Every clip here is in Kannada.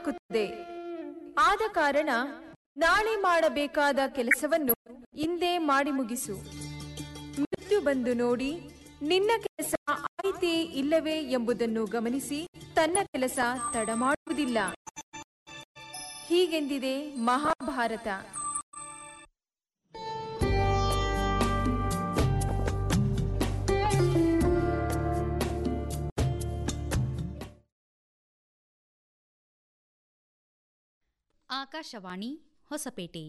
ಹುಟ್ಟುಹಾಕುತ್ತದೆ ಆದ ಕಾರಣ ನಾಳೆ ಮಾಡಬೇಕಾದ ಕೆಲಸವನ್ನು ಇಂದೇ ಮಾಡಿ ಮುಗಿಸು ಮೃತ್ಯು ಬಂದು ನೋಡಿ ನಿನ್ನ ಕೆಲಸ ಆಯಿತೇ ಇಲ್ಲವೇ ಎಂಬುದನ್ನು ಗಮನಿಸಿ ತನ್ನ ಕೆಲಸ ತಡ ಮಾಡುವುದಿಲ್ಲ ಹೀಗೆಂದಿದೆ ಮಹಾಭಾರತ ಆಕಾಶವಾಣಿ ಹೊಸಪೇಟೆ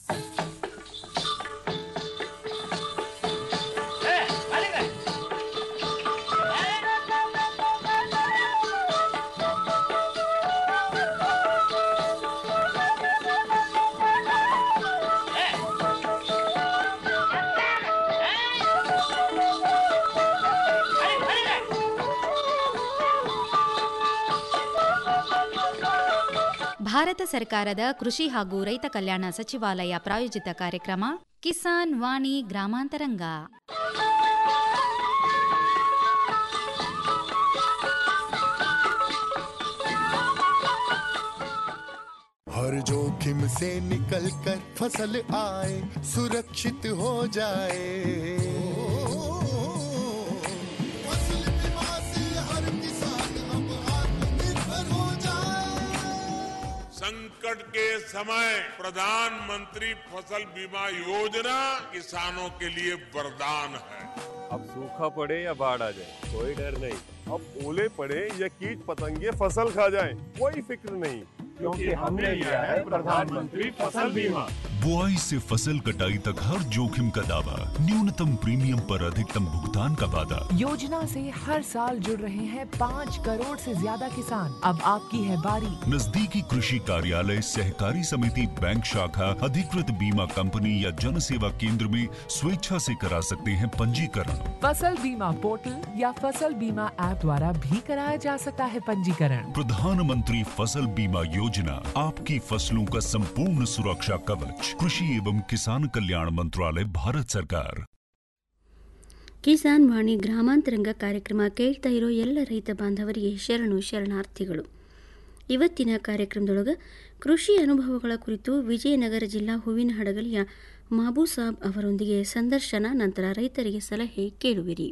ಭಾರತ ಸರ್ಕಾರದ ಕೃಷಿ ಹಾಗೂ ರೈತ ಕಲ್ಯಾಣ ಸಚಿವಾಲಯ ಪ್ರಾಯೋಜಿತ ಕಾರ್ಯಕ್ರಮ ಕಿಸಾನ್ ವಾಣಿ ಗ್ರಾಮಾಂತರಂಗ हर जोखिम से निकल कर फसल आए सुरक्षित हो जाए फसल बीमा से हर किसान अब आत्मनिर्भर हो जाए संकट के समय प्रधानमंत्री फसल बीमा योजना किसानों के लिए वरदान है अब सूखा पड़े या बाढ़ आ जाए कोई डर नहीं अब ओले पड़े या कीट पतंगे फसल खा जाए कोई फिक्र नहीं क्योंकि हमने लिया है प्रधानमंत्री फसल बीमा बुआई से फसल कटाई तक हर जोखिम का दावा न्यूनतम प्रीमियम पर अधिकतम भुगतान का वादा योजना से हर साल जुड़ रहे हैं पाँच करोड़ से ज्यादा किसान अब आपकी है बारी नजदीकी कृषि कार्यालय सहकारी समिति बैंक शाखा अधिकृत बीमा कंपनी या जन सेवा केंद्र में स्वेच्छा से करा सकते हैं पंजीकरण फसल बीमा पोर्टल या फसल बीमा ऐप द्वारा भी कराया जा सकता है पंजीकरण प्रधानमंत्री फसल बीमा योजना आपकी फसलों का संपूर्ण सुरक्षा कवच कृषि एवं किसान कल्याण मंत्रालय भारत सरकार ಕಿಸಾನ್ ವಾಣಿ ಗ್ರಾಮಾಂತರಂಗ ಕಾರ್ಯಕ್ರಮ ಕೇಳ್ತಾ ಇರೋ ಎಲ್ಲ ರೈತ ಬಾಂಧವರಿಗೆ ಶರಣು ಶರಣಾರ್ಥಿಗಳು ಇವತ್ತಿನ ಕಾರ್ಯಕ್ರಮದೊಳಗೆ ಕೃಷಿ ಅನುಭವಗಳ ಕುರಿತು ವಿಜಯನಗರ ಜಿಲ್ಲಾ ಹೂವಿನ ಹಡಗಲಿಯ ಮಾಬೂ ಸಾಬ್ ಅವರೊಂದಿಗೆ ಸಂದರ್ಶನ ನಂತರ ರೈತರಿಗೆ ಸಲಹೆ ಕೇಳುವಿರಿ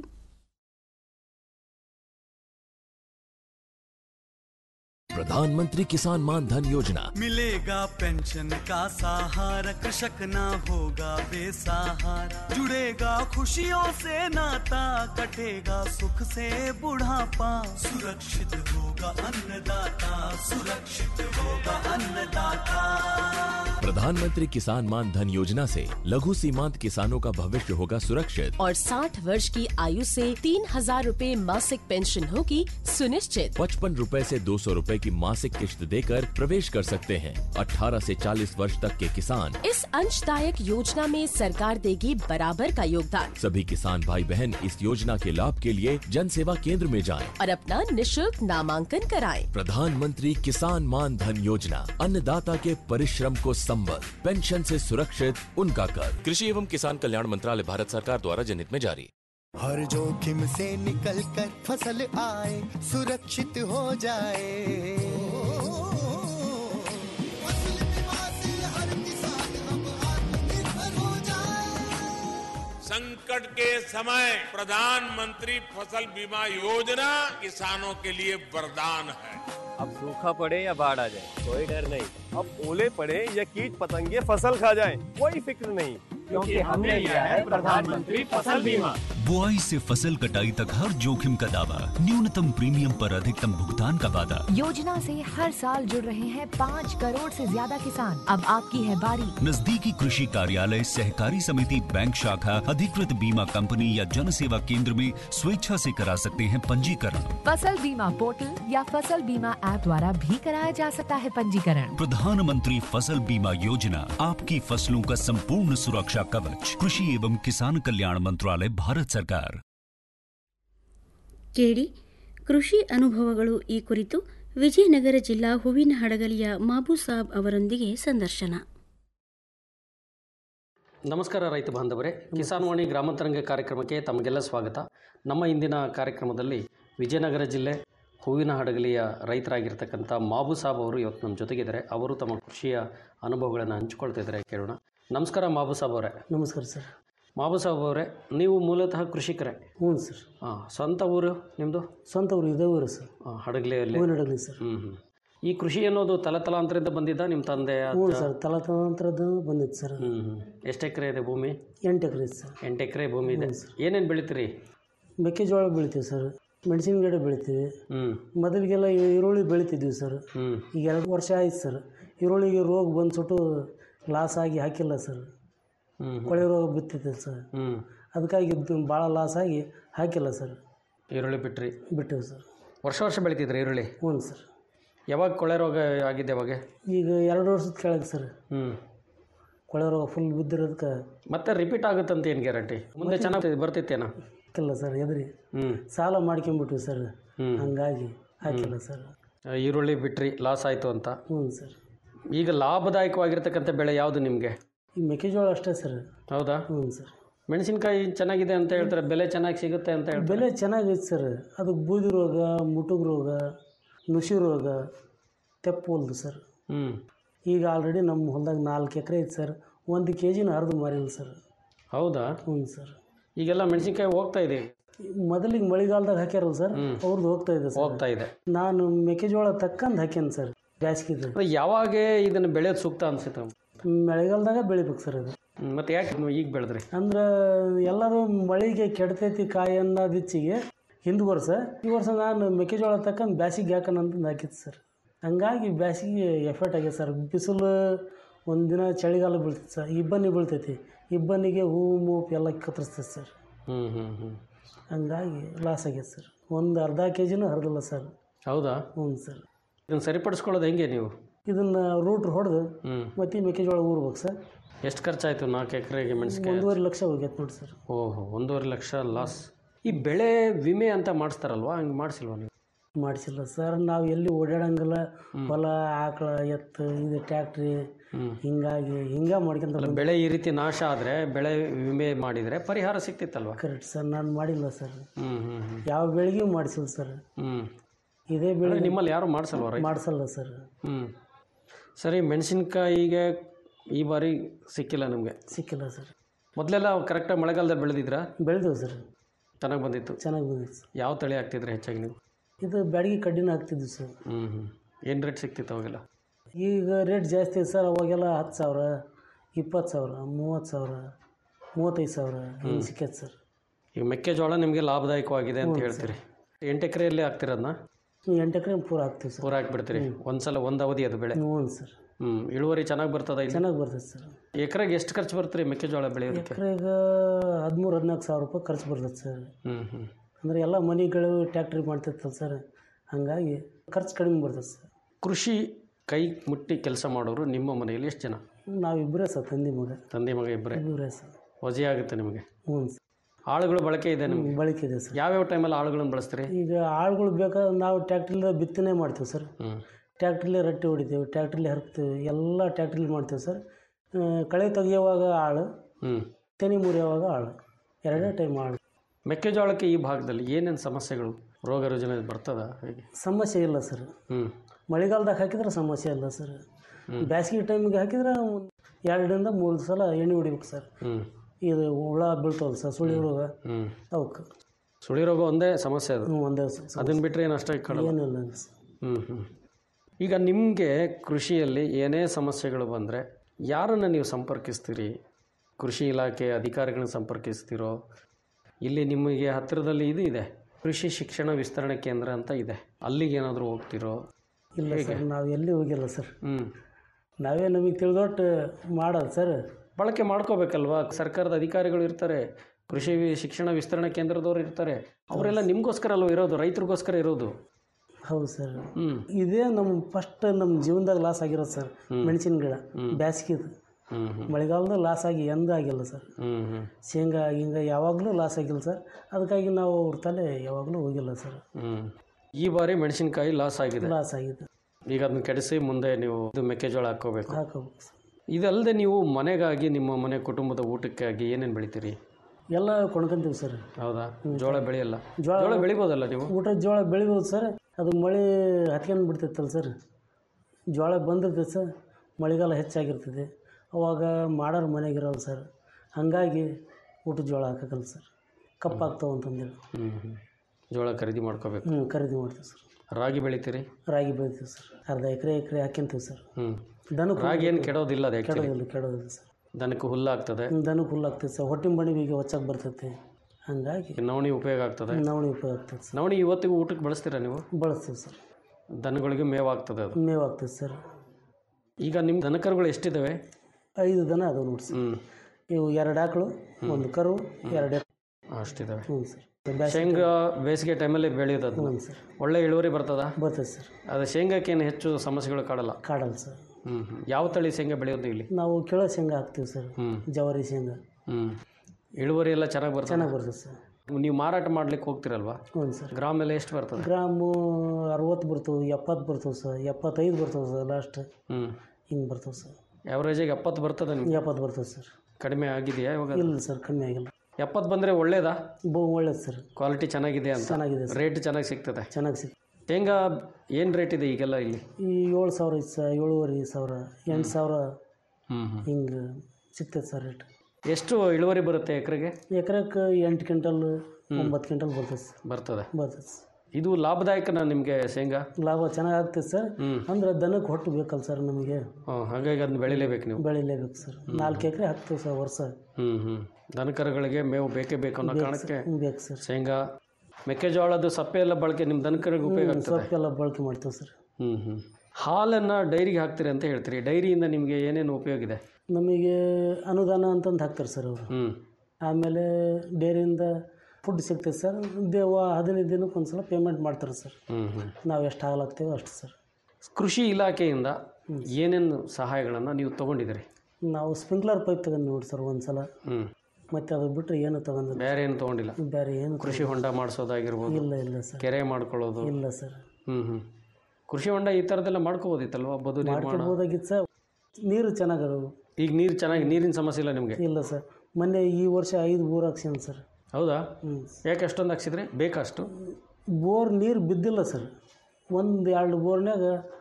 प्रधानमंत्री किसान मान धन योजना मिलेगा पेंशन का सहारा कृषक ना होगा बेसहारा जुड़ेगा खुशियों से नाता कटेगा सुख से बुढ़ापा सुरक्षित होगा अन्नदाता सुरक्षित होगा अन्नदाता प्रधानमंत्री किसान मान धन योजना से लघु सीमांत किसानों का भविष्य होगा सुरक्षित और 60 वर्ष की आयु से तीन हजार रूपए मासिक पेंशन होगी सुनिश्चित पचपन रूपए ऐसी दो सौ रूपए की मासिक किश्त देकर प्रवेश कर सकते हैं 18 से 40 वर्ष तक के किसान इस अंशदायक योजना में सरकार देगी बराबर का योगदान सभी किसान भाई बहन इस योजना के लाभ के लिए जन सेवा केंद्र में जाएं। और अपना निशुल्क नामांकन कराएं। प्रधानमंत्री किसान मान धन योजना अन्नदाता के परिश्रम को संबल पेंशन से सुरक्षित उनका कर कृषि एवं किसान कल्याण मंत्रालय भारत सरकार द्वारा जनहित में जारी हर जोखिम से निकल कर फसल आए सुरक्षित हो जाए फसल बीमा से हर किसान अब आत्मनिर्भर हो जाए संकट के समय प्रधानमंत्री फसल बीमा योजना किसानों के लिए वरदान है अब सूखा पड़े या बाढ़ आ जाए कोई डर नहीं अब ओले पड़े या कीट पतंगे फसल खा जाए कोई फिक्र नहीं क्योंकि हमने लिया है प्रधानमंत्री फसल बीमा बुआई से फसल कटाई तक हर जोखिम का दावा न्यूनतम प्रीमियम पर अधिकतम भुगतान का वादा योजना से हर साल जुड़ रहे हैं पाँच करोड़ से ज्यादा किसान अब आपकी है बारी नजदीकी कृषि कार्यालय सहकारी समिति बैंक शाखा अधिकृत बीमा कंपनी या जन सेवा केंद्र में स्वेच्छा से करा सकते हैं पंजीकरण फसल बीमा पोर्टल या फसल बीमा ऐप द्वारा भी कराया जा सकता है पंजीकरण प्रधानमंत्री फसल बीमा योजना आपकी फसलों का संपूर्ण सुरक्षा कवच कृषि एवं किसान कल्याण मंत्रालय भारत सरकार ಕೇಳಿ ಕೃಷಿ ಅನುಭವಗಳು ಈ ಕುರಿತು ವಿಜಯನಗರ ಜಿಲ್ಲಾ ಹೂವಿನ ಹಡಗಲಿಯ ಮಾಬೂ ಸಾಬ್ ಅವರೊಂದಿಗೆ ಸಂದರ್ಶನ ನಮಸ್ಕಾರ ರೈತ ಬಾಂಧವರೇ ಕಿಸಾನ್ ವಾಣಿ ಗ್ರಾಮಾಂತರಂಗ ಕಾರ್ಯಕ್ರಮಕ್ಕೆ ತಮಗೆಲ್ಲ ಸ್ವಾಗತ ನಮ್ಮ ಇಂದಿನ ಕಾರ್ಯಕ್ರಮದಲ್ಲಿ ವಿಜಯನಗರ ಜಿಲ್ಲೆ ಹೂವಿನ ಹಡಗಲಿಯ ರೈತರಾಗಿರ್ತಕ್ಕಂಥ ಮಾಬು ಸಾಬ್ ಅವರು ಇವತ್ತು ನಮ್ಮ ಜೊತೆಗಿದ್ದಾರೆ ಅವರು ತಮ್ಮ ಕೃಷಿಯ ಅನುಭವಗಳನ್ನು ಹಂಚ್ಕೊಳ್ತಿದ್ದಾರೆ ಕೇಳೋಣ ನಮಸ್ಕಾರ ಮಾಬು ಸಾಬ್ ಅವರೇ ನಮಸ್ಕಾರ ಸರ್ ಮಾಬು ಸಾಬ್ ಅವರೇ ನೀವು ಮೂಲತಃ ಕೃಷಿಕರೇ ಹ್ಞೂ ಸರ್ ಹಾಂ ಸ್ವಂತ ಊರು ನಿಮ್ಮದು ಸ್ವಂತ ಊರು ಇದೇ ಊರು ಸರ್ ಹಾಂ ಹಡಗಲಿಯಲ್ಲಿ ಹೂವಿನ ಹಡಗಲಿ ಸರ್ ಹ್ಞೂ ಹ್ಞೂ ಈ ಕೃಷಿ ಅನ್ನೋದು ತಲತಲಾಂತರದಿಂದ ಬಂದಿದ್ದ ನಿಮ್ಮ ತಂದೆ ಹ್ಞೂ ಸರ್ ತಲಾತಂತ್ರದ್ದು ಬಂದಿತ್ತು ಸರ್ ಹ್ಞೂ ಹ್ಞೂ ಎಷ್ಟು ಎಕರೆ ಇದೆ ಭೂಮಿ ಎಂಟು ಎಕರೆ ಐತೆ ಸರ್ ಎಂಟು ಎಕರೆ ಭೂಮಿ ಇದೆ ಏನೇನು ಬೆಳಿತೀರಿ ಮೆಕ್ಕೆಜೋಳ ಬೆಳಿತೀವಿ ಸರ್ ಮೆಣಸಿನ ಗಿಡ ಬೆಳಿತೀವಿ ಹ್ಞೂ ಮೊದಲಿಗೆಲ್ಲ ಈ- ಈರುಳ್ಳಿ ಬೆಳಿತಿದ್ವಿ ಸರ್ ಹ್ಞೂ ಈಗ ಎರಡು ವರ್ಷ ಆಯ್ತು ಸರ್ ಈರುಳ್ಳಿಗೆ ರೋಗ ಬಂದ್ಬಿಟ್ಟು ಲಾಸ್ ಆಗಿ ಹಾಕಿಲ್ಲ ಸರ್ ಹ್ಞೂ ಕೊಳೆ ರೋಗ ಬಿತ್ತಿದೆ ಸರ್ ಹ್ಞೂ ಅದಕ್ಕಾಗಿ ಭಾಳ ಲಾಸ್ ಆಗಿ ಹಾಕಿಲ್ಲ ಸರ್ ಈರುಳ್ಳಿ ಬಿಟ್ರಿ ಬಿಟ್ಟಿವಿ ಸರ್ ವರ್ಷ ವರ್ಷ ಬೆಳಿತಿದ್ರಿ ಈರುಳ್ಳಿ ಹ್ಞೂ ಸರ್ ಯಾವಾಗ ಕೊಳೆ ರೋಗ ಆಗಿದೆ ಯಾವಾಗ ಈಗ ಎರಡು ವರ್ಷದ ಕೆಳಗೆ ಸರ್ ಹ್ಞೂ ಕೊಳೆ ರೋಗ ಫುಲ್ ಬಿದ್ದಿರೋದಕ್ಕೆ ಮತ್ತೆ ರಿಪೀಟ್ ಆಗುತ್ತಂತ ಏನು ಗ್ಯಾರಂಟಿ ಮುಂದೆ ಚೆನ್ನಾಗಿ ಬರ್ತಿತ್ತೇನೋ ಹಾಕಿಲ್ಲ ಸರ್ ಎದ್ರಿ ಹ್ಞೂ ಸಾಲ ಮಾಡ್ಕೊಂಬಿಟ್ವಿ ಸರ್ ಹ್ಞೂ ಹಂಗಾಗಿ ಹಾಕಿಲ್ಲ ಸರ್ ಈರುಳ್ಳಿ ಬಿಟ್ರಿ ಲಾಸ್ ಆಯಿತು ಅಂತ ಹ್ಞೂ ಸರ್ ಈಗ ಲಾಭದಾಯಕವಾಗಿರ್ತಕ್ಕಂಥ ಬೆಳೆ ಯಾವುದು ನಿಮಗೆ ಈ ಮೆಕ್ಕೆಜೋಳ ಅಷ್ಟೇ ಸರ್ ಹೌದಾ ಹ್ಞೂ ಸರ್ ಮೆಣಸಿನ್ಕಾಯಿ ಚೆನ್ನಾಗಿದೆ ಅಂತ ಹೇಳ್ತಾರೆ ಬೆಲೆ ಚೆನ್ನಾಗಿ ಸಿಗುತ್ತೆ ಅಂತ ಹೇಳ್ತಾರೆ ಬೆಲೆ ಚೆನ್ನಾಗೈತೆ ಸರ್ ಅದಕ್ಕೆ ಬೂದಿ ರೋಗ ಮುಟುಗ್ ರೋಗ ನುಸಿ ರೋಗ ತೆಪ್ಪೋಲ್ದು ಸರ್ ಹ್ಞೂ ಈಗ ಆಲ್ರೆಡಿ ನಮ್ಮ ಹೊಲ್ದಾಗ ನಾಲ್ಕು ಎಕರೆ ಐತೆ ಸರ್ ಒಂದು ಕೆ ಜಿನ ಹರಿದು ಮಾರಿಲ್ಲ ಸರ್ ಹೌದಾ ಹ್ಞೂ ಸರ್ ಈಗೆಲ್ಲ ಮೆಣಸಿನ್ಕಾಯಿ ಹೋಗ್ತಾ ಇದೆ ಮೊದಲಿಗೆ ಮಳೆಗಾಲದಾಗ ಹಾಕ್ಯಾರಲ್ಲ ಸರ್ ಅವ್ರದ್ದು ಹೋಗ್ತಾ ಇದೆ ಸರ್ ಹೋಗ್ತಾ ಇದೆ ನಾನು ಮೆಕ್ಕೆಜೋಳ ತಕ್ಕಂದು ಹಾಕ್ಯಾನ ಸರ್ ಬ್ಯಾಸ್ಗಿದ್ದು ಅದು ಯಾವಾಗ ಇದನ್ನು ಬೆಳೆಯೋದು ಸೂಕ್ತ ಅನ್ಸುತ್ತೆ ಮಳೆಗಾಲದಾಗ ಬೆಳಿಬೇಕು ಸರ್ ಅದು ಹ್ಮ್, ಮತ್ತೆ ಯಾಕೆ ನೀವು ಈಗ ಬೆಳೆದ್ರಿ ಅಂದ್ರೆ ಎಲ್ಲರೂ ಮಳೆಗೆ ಕೆಡ್ತೈತಿ ಕಾಯಿ ಅನ್ನೋದಿಚ್ಚಿಗೆ ಹಿಂದೆ ವರ್ಷ ಈ ವರ್ಷ ನಾನು ಮೆಕ್ಕೆಜೋಳ ತಕ್ಕಂದು ಬ್ಯಾಸಿಗೆ ಹಾಕೋಣ ಅಂತಂದು ಹಾಕಿತ್ತು ಸರ್ ಹಂಗಾಗಿ ಬ್ಯಾಸಿಗೆ ಎಫೆಕ್ಟ್ ಆಗ್ಯದ ಸರ್ ಬಿಸಿಲು ಒಂದಿನ ಚಳಿಗಾಲ ಬೀಳ್ತೈತೆ ಸರ್ ಇಬ್ಬನಿ ಬೀಳ್ತೈತಿ ಇಬ್ಬನಿಗೆ ಹೂವು ಮೂಪು ಎಲ್ಲ ಕತ್ತರಿಸ್ತೈತೆ ಸರ್ ಹ್ಞೂ ಹ್ಞೂ ಹ್ಞೂ ಹಂಗಾಗಿ ಲಾಸ್ ಆಗ್ಯದ ಸರ್ ಒಂದು ಅರ್ಧ ಕೆ ಜಿನೂ ಹರಿದಿಲ್ಲ ಸರ್ ಹೌದಾ ಹ್ಞೂ ಸರ್ ಇದನ್ನು ಸರಿಪಡಿಸ್ಕೊಳ್ಳೋದು ಹೆಂಗೆ ನೀವು ಇದನ್ನು ರೂಟ್ ಹೊಡೆದು ಹ್ಞೂ ಮತ್ತೆ ಮೆಕ್ಕೆಜೋಳ ಊರ್ಬೇಕು ಸರ್ ಎಷ್ಟು ಖರ್ಚಾಯಿತು ನಾಲ್ಕು ಎಕರೆಗೆ ಮೆಣಸಿನ್ಕಾಯಿ ಒಂದೂವರೆ ಲಕ್ಷ ಹೋಗ್ಯೈತೆ ನೋಡಿ ಸರ್ ಓಹೋ ಒಂದೂವರೆ ಲಕ್ಷ ಲಾಸ್ ಈ ಬೆಳೆ ವಿಮೆ ಅಂತ ಮಾಡಿಸ್ತಾರಲ್ವಾ ಹಂಗೆ ಮಾಡಿಸಿಲ್ವಾ ನೀವು ಮಾಡಿಸಿಲ್ಲ ಸರ್ ನಾವು ಎಲ್ಲಿ ಓಡಾಡಂಗಿಲ್ಲ ಹೊಲ ಆಕಳ ಎತ್ತು ಇದು ಟ್ಯಾಕ್ಟ್ರಿ ಹಿಂಗಾಗಿ ಹಿಂಗೆ ಮಾಡ್ಕೊಂತ ಅಲ್ಲ, ಬೆಳೆ ಈ ರೀತಿ ನಾಶ ಆದರೆ ಬೆಳೆ ವಿಮೆ ಮಾಡಿದರೆ ಪರಿಹಾರ ಸಿಕ್ತಿತ್ತಲ್ವಾ ಕರೆಕ್ಟ್ ಸರ್ ನಾನು ಮಾಡಿಲ್ಲ ಸರ್ ಹ್ಞೂ ಹ್ಞೂ ಹ್ಞೂ ಯಾವ ಬೆಳೆಗೂ ಮಾಡಿಸಿಲ್ಲ ಸರ್ ಹ್ಞೂ ಇದೇ ಬೆಳೆ ನಿಮ್ಮಲ್ಲಿ ಯಾರು ಮಾಡಿಸಲ್ವ ರೈತ ಮಾಡಿಸಲ್ಲ ಸರ್ ಹ್ಞೂ ಸರಿ ಮೆಣಸಿನ್ಕಾಯಿಗೆ ಈ ಬಾರಿ ಸಿಕ್ಕಿಲ್ಲ ನಿಮಗೆ ಸಿಕ್ಕಿಲ್ಲ ಸರ್ ಮೊದಲೆಲ್ಲ ಕರೆಕ್ಟಾಗಿ ಮಳೆಗಾಲದಲ್ಲಿ ಬೆಳೆದಿದ್ರಾ ಬೆಳೆದೇವು ಸರ್ ಚೆನ್ನಾಗಿ ಬಂದಿತ್ತು ಚೆನ್ನಾಗಿ ಬಂದಿತ್ತು ಸರ್ ಯಾವ ತಳಿ ಹಾಕ್ತಿದ್ರೆ ಹೆಚ್ಚಾಗಿ ನೀವು ಇದು ಬ್ಯಾಡಗಿ ಕಡ್ಡಿನ ಹಾಕ್ತಿದ್ವಿ ಸರ್ ಹ್ಞೂ ಹ್ಞೂ ಏನು ರೇಟ್ ಸಿಕ್ತಿತ್ತು ಅವಾಗೆಲ್ಲ ಈಗ ರೇಟ್ ಜಾಸ್ತಿ ಐತೆ ಸರ್ ಅವಾಗೆಲ್ಲ ಹತ್ತು ಸಾವಿರ ಇಪ್ಪತ್ತು ಸಾವಿರ ಮೂವತ್ತು ಸಾವಿರ ಮೂವತ್ತೈದು ಸಾವಿರ ಹಿಂಗೆ ಸಿಕ್ಕೈತೆ ಸರ್ ಈಗ ಮೆಕ್ಕೆಜೋಳ ನಿಮಗೆ ಲಾಭದಾಯಕವಾಗಿದೆ ಅಂತ ಹೇಳ್ತೀರಿ ಎಂಟು ಎಕರೆಯಲ್ಲಿ ಹಾಕ್ತಿರೋದನ್ನ ಎಂಟು ಎಕರೆ ಪೂರ ಹಾಕ್ತೀವಿ ಸರ್ ಪೂರ ಹಾಕ್ಬಿಡ್ತೀರಿ ಒಂದ್ಸಲ ಒಂದು ಅವಧಿ ಅದು ಬೆಳೆ ಹ್ಞೂ ಸರ್ ಹ್ಞೂ ಇಳುವರಿ ಚೆನ್ನಾಗಿ ಬರ್ತದ ಇಲ್ಲಿ ಚೆನ್ನಾಗಿ ಬರ್ತೈತೆ ಸರ್ ಎಕರೆಗೆ ಎಷ್ಟು ಖರ್ಚು ಬರ್ತೀರಿ ಮೆಕ್ಕೆಜೋಳ ಬೆಳೆಯೋದಕ್ಕೆ ಎಕರೆಗೆ ಹದಿಮೂರು ಹದಿನಾಲ್ಕು ಸಾವಿರ ರೂಪಾಯಿ ಖರ್ಚು ಬರ್ತೈತೆ ಸರ್ ಹ್ಞೂ ಹ್ಞೂ ಅಂದರೆ ಎಲ್ಲ ಮನೆಗಳು ಟ್ಯಾಕ್ಟ್ರಿ ಮಾಡ್ತಿರ್ತಲ್ಲ ಸರ್ ಹಂಗಾಗಿ ಖರ್ಚು ಕಡಿಮೆ ಬರ್ತದೆ ಸರ್ ಕೃಷಿ ಕೈ ಮುಟ್ಟಿ ಕೆಲಸ ಮಾಡೋರು ನಿಮ್ಮ ಮನೆಯಲ್ಲಿ ಎಷ್ಟು ಜನ ನಾವಿಬ್ಬರೇ ಸರ್ ತಂದೆ ಮಗ ತಂದೆ ಮಗ ಇಬ್ಬರೇ ಇಬ್ಬರೇ ಸರ್ ವಜೆ ಆಗುತ್ತೆ ನಿಮಗೆ ಹ್ಞೂ ಸರ್ ಆಳುಗಳು ಬಳಕೆ ಇದೆ ನಿಮಗೆ ಬಳಕೆ ಇದೆ ಸರ್ ಯಾವ್ಯಾವ ಟೈಮಲ್ಲಿ ಆಳುಗಳನ್ನು ಬಳಸ್ತೀರಿ ಈಗ ಆಳುಗಳು ಬೇಕಾದ್ರೆ ನಾವು ಟ್ಯಾಕ್ಟ್ರಿಲಿ ಬಿತ್ತನೆ ಮಾಡ್ತೀವಿ ಸರ್ ಹ್ಞೂ ಟ್ಯಾಕ್ಟ್ರಿಲಿ ರಟ್ಟಿ ಹೊಡಿತೀವಿ ಟ್ಯಾಕ್ಟ್ರಿಲಿ ಹರ್ಕ್ತೀವಿ ಎಲ್ಲ ಟ್ಯಾಕ್ಟ್ರಿಲಿ ಮಾಡ್ತೀವಿ ಸರ್ ಆ, ಕಳೆ ತೆಗಿಯುವಾಗ ಆಳು ಹ್ಞೂ ತೆನೆ ಮುರಿಯುವಾಗ ಆಳು ಎರಡೇ ಟೈಮ್ ಆಳು ಮೆಕ್ಕೆಜೋಳಕ್ಕೆ ಈ ಭಾಗದಲ್ಲಿ ಏನೇನು ಸಮಸ್ಯೆಗಳು ರೋಗ ರುಜಿನ ಬರ್ತದ ಹೇಗೆ ಸಮಸ್ಯೆ ಇಲ್ಲ ಸರ್ ಹ್ಞೂ ಮಳೆಗಾಲದಾಗ ಹಾಕಿದ್ರೆ ಸಮಸ್ಯೆ ಇಲ್ಲ ಸರ್ ಬೇಸಿಗೆ ಟೈಮಿಗೆ ಹಾಕಿದ್ರೆ ಒಂದ್ ಎರಡರಿಂದ ಮೂರು ಸಲ ಎಣ್ಣೆ ಹೊಡಿಬೇಕು ಸರ್ ಹ್ಞೂ ಇದು ಹುಳ ಬೀಳ್ತಾವಲ್ಲ ಸರ್ ಸುಳಿ ರೋಗ ಹ್ಞೂ ಅವಕ್ಕೆ ಸುಳಿ ರೋಗ ಒಂದೇ ಸಮಸ್ಯೆ ಅದು ಹ್ಞೂ ಒಂದೇ ಸ- ಅದನ್ನು ಬಿಟ್ಟರೆ ಏನು ಅಷ್ಟೇ ಕಾಣಲ್ಲ ಏನಿಲ್ಲ ಸರ್ ಹ್ಞೂ ಹ್ಞೂ ಈಗ ನಿಮಗೆ ಕೃಷಿಯಲ್ಲಿ ಏನೇ ಸಮಸ್ಯೆಗಳು ಬಂದರೆ ಯಾರನ್ನು ನೀವು ಸಂಪರ್ಕಿಸ್ತೀರಿ ಕೃಷಿ ಇಲಾಖೆ ಅಧಿಕಾರಿಗಳನ್ನ ಸಂಪರ್ಕಿಸ್ತೀರೋ ಇಲ್ಲಿ ನಿಮಗೆ ಹತ್ತಿರದಲ್ಲಿ ಇದು ಇದೆ ಕೃಷಿ ಶಿಕ್ಷಣ ವಿಸ್ತರಣೆ ಕೇಂದ್ರ ಅಂತ ಇದೆ ಅಲ್ಲಿಗೆ ಏನಾದರೂ ಹೋಗ್ತಿರೋ ಇಲ್ಲ ಸರ್ ನಾವು ಎಲ್ಲಿ ಹೋಗಿಲ್ಲ ಸರ್ ಹ್ಞೂ ನಾವೇ ನಮಗೆ ತಿಳಿದೊಟ್ಟು ಮಾಡೋದು ಸರ್ ಬಳಕೆ ಮಾಡ್ಕೋಬೇಕಲ್ವಾ ಸರ್ಕಾರದ ಅಧಿಕಾರಿಗಳು ಇರ್ತಾರೆ ಕೃಷಿ ವಿ- ಶಿಕ್ಷಣ ವಿಸ್ತರಣೆ ಕೇಂದ್ರದವ್ರು ಇರ್ತಾರೆ ಅವರೆಲ್ಲ ನಿಮಗೋಸ್ಕರ ಅಲ್ವ ಇರೋದು ರೈತರಿಗೋಸ್ಕರ ಇರೋದು ಹೌದು ಸರ್ ಹ್ಞೂ ಇದೇ ನಮ್ಮ ಫಸ್ಟ್ ನಮ್ಮ ಜೀವನದಾಗ ಲಾಸ್ ಆಗಿರೋದು ಸರ್ ಮೆಣಸಿನ ಗಿಡ ಬ್ಯಾಸ್ಗಿದು ಹ್ಞೂ ಹ್ಞೂ ಮಳೆಗಾಲದಾಗ ಲಾಸ್ ಆಗಿ ಎಂದೂ ಆಗಿಲ್ಲ ಸರ್ ಹ್ಞೂ ಹ್ಞೂ ಶೇಂಗಾ ಹಿಂಗೆ ಯಾವಾಗಲೂ ಲಾಸ್ ಆಗಿಲ್ಲ ಸರ್ ಅದಕ್ಕಾಗಿ ನಾವು ಅವ್ರ ತಲೆ ಯಾವಾಗಲೂ ಹೋಗಿಲ್ಲ ಸರ್ ಹ್ಞೂ ಈ ಬಾರಿ ಮೆಣಸಿನಕಾಯಿ ಲಾಸ್ ಆಗಿದೆ ಲಾಸ್ ಆಗಿದೆ ಈಗ ಅದನ್ನ ಕೆಡಿಸಿ ಮುಂದೆ ನೀವು ಇದು ಮೆಕ್ಕೆಜೋಳ ಹಾಕ್ಕೋಬೇಕು ಹಾಕೋಬೇಕು ಸರ್ ಇದಲ್ಲದೆ ನೀವು ಮನೆಗಾಗಿ ನಿಮ್ಮ ಮನೆ ಕುಟುಂಬದ ಊಟಕ್ಕಾಗಿ ಏನೇನು ಬೆಳಿತೀರಿ ಎಲ್ಲ ಕೊಂಡ್ಕೊಂತೀವಿ ಸರ್ ಹೌದಾ ಜೋಳ ಬೆಳೆಯಲ್ಲ ಜೋಳ- ಜೋಳ ಬೆಳಿಬೋದಲ್ಲ ನೀವು ಊಟದ ಜೋಳ ಬೆಳಿಬೋದು ಸರ್ ಅದು ಮಳೆ ಹತ್ಕೊಂಡು ಬಿಡ್ತೈತಲ್ಲ ಸರ್ ಜೋಳ ಬಂದಿರ್ತೈತೆ ಸರ್ ಮಳೆಗಾಲ ಹೆಚ್ಚಾಗಿರ್ತದೆ ಅವಾಗ ಮಾಡೋರು ಮನೆಗಿರಲ್ಲ ಸರ್ ಹಾಗಾಗಿ ಊಟದ ಜೋಳ ಹಾಕಕ್ಕಲ್ಲ ಸರ್ ಕಪ್ಪಾಗ್ತಾವೆ ಅಂತಂದೇಳಿ ಹ್ಞೂ ಹ್ಞೂ ಜೋಳ ಖರೀದಿ ಮಾಡ್ಕೋಬೇಕು ಹ್ಞೂ ಖರೀದಿ ಮಾಡ್ತೀವಿ ಸರ್ ರಾಗಿ ಬೆಳಿತೀರಿ ರಾಗಿ ಬೆಳಿತೀವಿ ಸರ್ ಅರ್ಧ ಎಕರೆ ಎಕರೆ ಹಾಕ್ಯಂತೀವಿ ಸರ್ ಹ್ಞೂ ದನಕ್ಕೆ ರಾಗಿ ಏನು ಕೆಡೋದಿಲ್ಲ ಅದು ಆ್ಯಕ್ಚುಲಿ ಕೆಡೋದಿಲ್ಲ ಕೆಡೋದಿಲ್ಲ ಸರ್ ದನಕ್ಕೆ ಹುಲ್ಲಾಗ್ತದೆ ದನಕ್ಕೆ ಹುಲ್ಲು ಆಗ್ತೈತೆ ಸರ್ ಹೊಟ್ಟಿನ ಬಣಿವಿಗೆ ಹೊಚ್ಚಾಗಿ ಬರ್ತೈತೆ ಹಂಗಾಗಿ ನವಣಿ ಉಪಯೋಗ ಆಗ್ತದೆ ನವಣಿ ಉಪಯೋಗ ಆಗ್ತದೆ ಸರ್ ನವಣಿ ಇವತ್ತಿಗೂ ಊಟಕ್ಕೆ ಬಳಸ್ತೀರಾ ನೀವು ಬಳಸ್ತೀವಿ ಸರ್ ದನಗಳಿಗೆ ಮೇವಾಗ್ತದೆ ಅದು ಮೇವು ಆಗ್ತದೆ ಸರ್ ಈಗ ನಿಮ್ಮ ದನಕರುಗಳು ಎಷ್ಟಿದ್ದಾವೆ ಐದು ದನ ಅದಾವೆ ನೋಡಿ ಸರ್ ಹ್ಞೂ ಇವು ಎರಡು ಆಕಳು ಒಂದು ಕರು ಎರಡು ಎತ್ತು ಅಷ್ಟಿದ್ದಾವೆ ಹ್ಞೂ ಸರ್ ಬೇಸಿಗೆ ಶೇಂಗಾ ಬೇಸಿಗೆ ಟೈಮಲ್ಲಿ ಬೆಳೆಯೋದು ಅದು ಹ್ಞೂ ಸರ್ ಒಳ್ಳೆ ಇಳುವರಿ ಬರ್ತದ ಬರ್ತದೆ ಸರ್ ಅದು ಶೇಂಗಾಕ್ಕೇನು ಹೆಚ್ಚು ಸಮಸ್ಯೆಗಳು ಕಾಡಲ್ಲ ಕಾಡಲ್ಲ ಸರ್ ಹ್ಞೂ ಹ್ಞೂ ಯಾವ ತಳಿ ಶೇಂಗಾ ಬೆಳೆಯೋದು ಇಲ್ಲಿ ನಾವು ಕೆಳ ಶೇಂಗಾ ಹಾಕ್ತೀವಿ ಸರ್ ಹ್ಞೂ ಜವಾರಿ ಶೇಂಗಾ ಹ್ಞೂ ಇಳುವರಿ ಎಲ್ಲ ಚೆನ್ನಾಗಿ ಬರ್ತದೆ ಚೆನ್ನಾಗಿ ಬರ್ತದೆ ಸರ್ ನೀವು ಮಾರಾಟ ಮಾಡ್ಲಿಕ್ಕೆ ಹೋಗ್ತಿರಲ್ವಾ ಹ್ಞೂ ಸರ್ ಗ್ರಾಮ್ ಎಲ್ಲ ಎಷ್ಟು ಬರ್ತದೆ ಗ್ರಾಮು ಅರವತ್ತು ಬರ್ತವೆ ಎಪ್ಪತ್ತು ಬರ್ತವೆ ಸರ್ ಎಪ್ಪತ್ತೈದು ಬರ್ತವೆ ಸರ್ ಲಾಸ್ಟ್ ಹ್ಞೂ ಹಿಂಗೆ ಬರ್ತವೆ ಸರ್ ಆ್ಯಾವ್ರೇಜಿಗೆ ಎಪ್ಪತ್ತು ಬರ್ತದೆ ನಿಮ್ಗೆ ಎಪ್ಪತ್ತು ಬರ್ತವೆ ಸರ್ ಕಡಿಮೆ ಆಗಿದೆಯಾ ಇವಾಗ ಇಲ್ಲ ಸರ್ ಕಮ್ಮಿ ಆಗಿಲ್ಲ ಎಪ್ಪತ್ತು ಬಂದರೆ ಒಳ್ಳೇದಾ ಬೋ ಒಳ್ಳೇದು ಸರ್ ಕ್ವಾಲಿಟಿ ಚೆನ್ನಾಗಿದೆ ಅಂತ ಚೆನ್ನಾಗಿದೆ ಸರ್ ರೇಟ್ ಚೆನ್ನಾಗಿ ಸಿಗ್ತದೆ ಚೆನ್ನಾಗಿ ಸಿಕ್ ಶೇಂಗಾ ಏನು ರೇಟ್ ಇದೆ ಈಗೆಲ್ಲ ಇಲ್ಲಿ ಈ ಏಳು ಸಾವಿರ ಐತೆ ಸರ್ ಏಳುವರೆ ಸಾವಿರ ಎಂಟು ಸಾವಿರ ಹ್ಞೂ ಹ್ಞೂ ಹಿಂಗೆ ಸಿಗ್ತೈತೆ ಸರ್ ರೇಟ್ ಎಷ್ಟು ಇಳುವರಿ ಬರುತ್ತೆ ಎಕರೆಗೆ ಎಕರೆಕ್ಕೆ ಎಂಟು ಕ್ವಿಂಟಲ್ ಒಂಬತ್ತು ಕ್ವಿಂಟಲ್ ಬರ್ತದೆ ಸರ್ ಬರ್ತದೆ ಬರ್ತದೆ ಸರ್ ಇದು ಲಾಭದಾಯಕನ ನಿಮಗೆ ಶೇಂಗಾ ಲಾಭ ಚೆನ್ನಾಗಿ ಆಗ್ತೈತೆ ಸರ್ ಹ್ಞೂ ಅಂದ್ರೆ ದನಕ್ಕೆ ಹೊಟ್ಟು ಬೇಕಲ್ಲ ಸರ್ ನಮಗೆ ಹಾಂ ಹಾಗಾಗಿ ಅದನ್ನ ಬೆಳಿಲೇಬೇಕು ನೀವು ಬೆಳಿಲೇಬೇಕು ಸರ್ ನಾಲ್ಕು ಎಕರೆ ಹಾಕ್ತೀವಿ ಸರ್ ವರ್ಷ ಹ್ಞೂ ಹ್ಞೂ ದನಕರುಗಳಿಗೆ ಮೇವು ಬೇಕೇ ಬೇಕು ಅನ್ನೋ ಕಾರಣಕ್ಕೆ ಬೇಕು ಸರ್ ಶೇಂಗಾ ಮೆಕ್ಕೆಜೋಳದ ಸಪ್ಪೆ ಎಲ್ಲ ಬಳಕೆ ನಿಮ್ಮ ದನಕರಿಗೆ ಉಪಯೋಗ ಆಗ್ತದೆ ಸೊಪ್ಪೆಲ್ಲ ಬಳಕೆ ಮಾಡ್ತೀವಿ ಸರ್ ಹ್ಞೂ ಹ್ಞೂ ಹಾಲನ್ನು ಡೈರಿಗೆ ಹಾಕ್ತೀರಿ ಅಂತ ಹೇಳ್ತೀರಿ ಡೈರಿಯಿಂದ ನಿಮಗೆ ಏನೇನು ಉಪಯೋಗ ಇದೆ ನಮಗೆ ಅನುದಾನ ಅಂತಂದು ಹಾಕ್ತಾರೆ ಸರ್ ಅವರು ಹ್ಞೂ ಆಮೇಲೆ ಡೈರಿಯಿಂದ ಫುಡ್ ಸಿಗ್ತೈತೆ ಸರ್ ದೇವ ಹದಿನೈದು ದಿನಕ್ಕೆ ಒಂದು ಸಲ ಪೇಮೆಂಟ್ ಮಾಡ್ತಾರೆ ಸರ್ ಹ್ಞೂ ಹ್ಞೂ ನಾವು ಎಷ್ಟು ಹಾಲಾಗ್ತೇವೆ ಅಷ್ಟು ಸರ್ ಕೃಷಿ ಇಲಾಖೆಯಿಂದ ಏನೇನು ಸಹಾಯಗಳನ್ನು ನೀವು ತೊಗೊಂಡಿದ್ದೀರಿ ನಾವು ಸ್ಪ್ರಿಂಕ್ಲರ್ ಪೈಪ್ ತಗೊಂಡು ನೋಡಿ ಸರ್ ಒಂದು ಸಲ ಹ್ಞೂ ಮತ್ತು ಅದು ಬಿಟ್ಟರೆ ಏನು ತಗೊಂಡಿಲ್ಲ ಬೇರೆ ಏನು ತೊಗೊಂಡಿಲ್ಲ ಬೇರೆ ಏನು ಕೃಷಿ ಹೊಂಡ ಮಾಡಿಸೋದಾಗಿರ್ಬೋದು ಇಲ್ಲ ಇಲ್ಲ ಸರ್ ಕೆರೆ ಮಾಡ್ಕೊಳ್ಳೋದು ಇಲ್ಲ ಸರ್ ಹ್ಞೂ ಹ್ಞೂ ಕೃಷಿ ಹೊಂಡ ಈ ಥರದ್ದೆಲ್ಲ ಮಾಡ್ಕೋಬೋದಿತ್ತಲ್ವ ಬದು ನಿರ್ಮಾಣ ಮಾಡ್ಕೊಳ್ಬೋದಾಗಿತ್ತು ಸರ್ ನೀರು ಚೆನ್ನಾಗದವು ಈಗ ನೀರು ಚೆನ್ನಾಗಿ ನೀರಿನ ಸಮಸ್ಯೆ ಇಲ್ಲ ನಿಮಗೆ ಇಲ್ಲ ಸರ್ ಮೊನ್ನೆ ಈ ವರ್ಷ ಐದು ಬೋರ್ ಹಾಕ್ಸ್ಯಾನ ಸರ್ ಹೌದಾ ಹ್ಞೂ ಯಾಕೆ ಅಷ್ಟೊಂದು ಹಾಕ್ಸಿದ್ರಿ ಬೇಕಷ್ಟು ಬೋರ್ ನೀರು ಬಿದ್ದಿಲ್ಲ ಸರ್ ಒಂದು ಎರಡು ಬೋರ್ನ್ಯಾಗ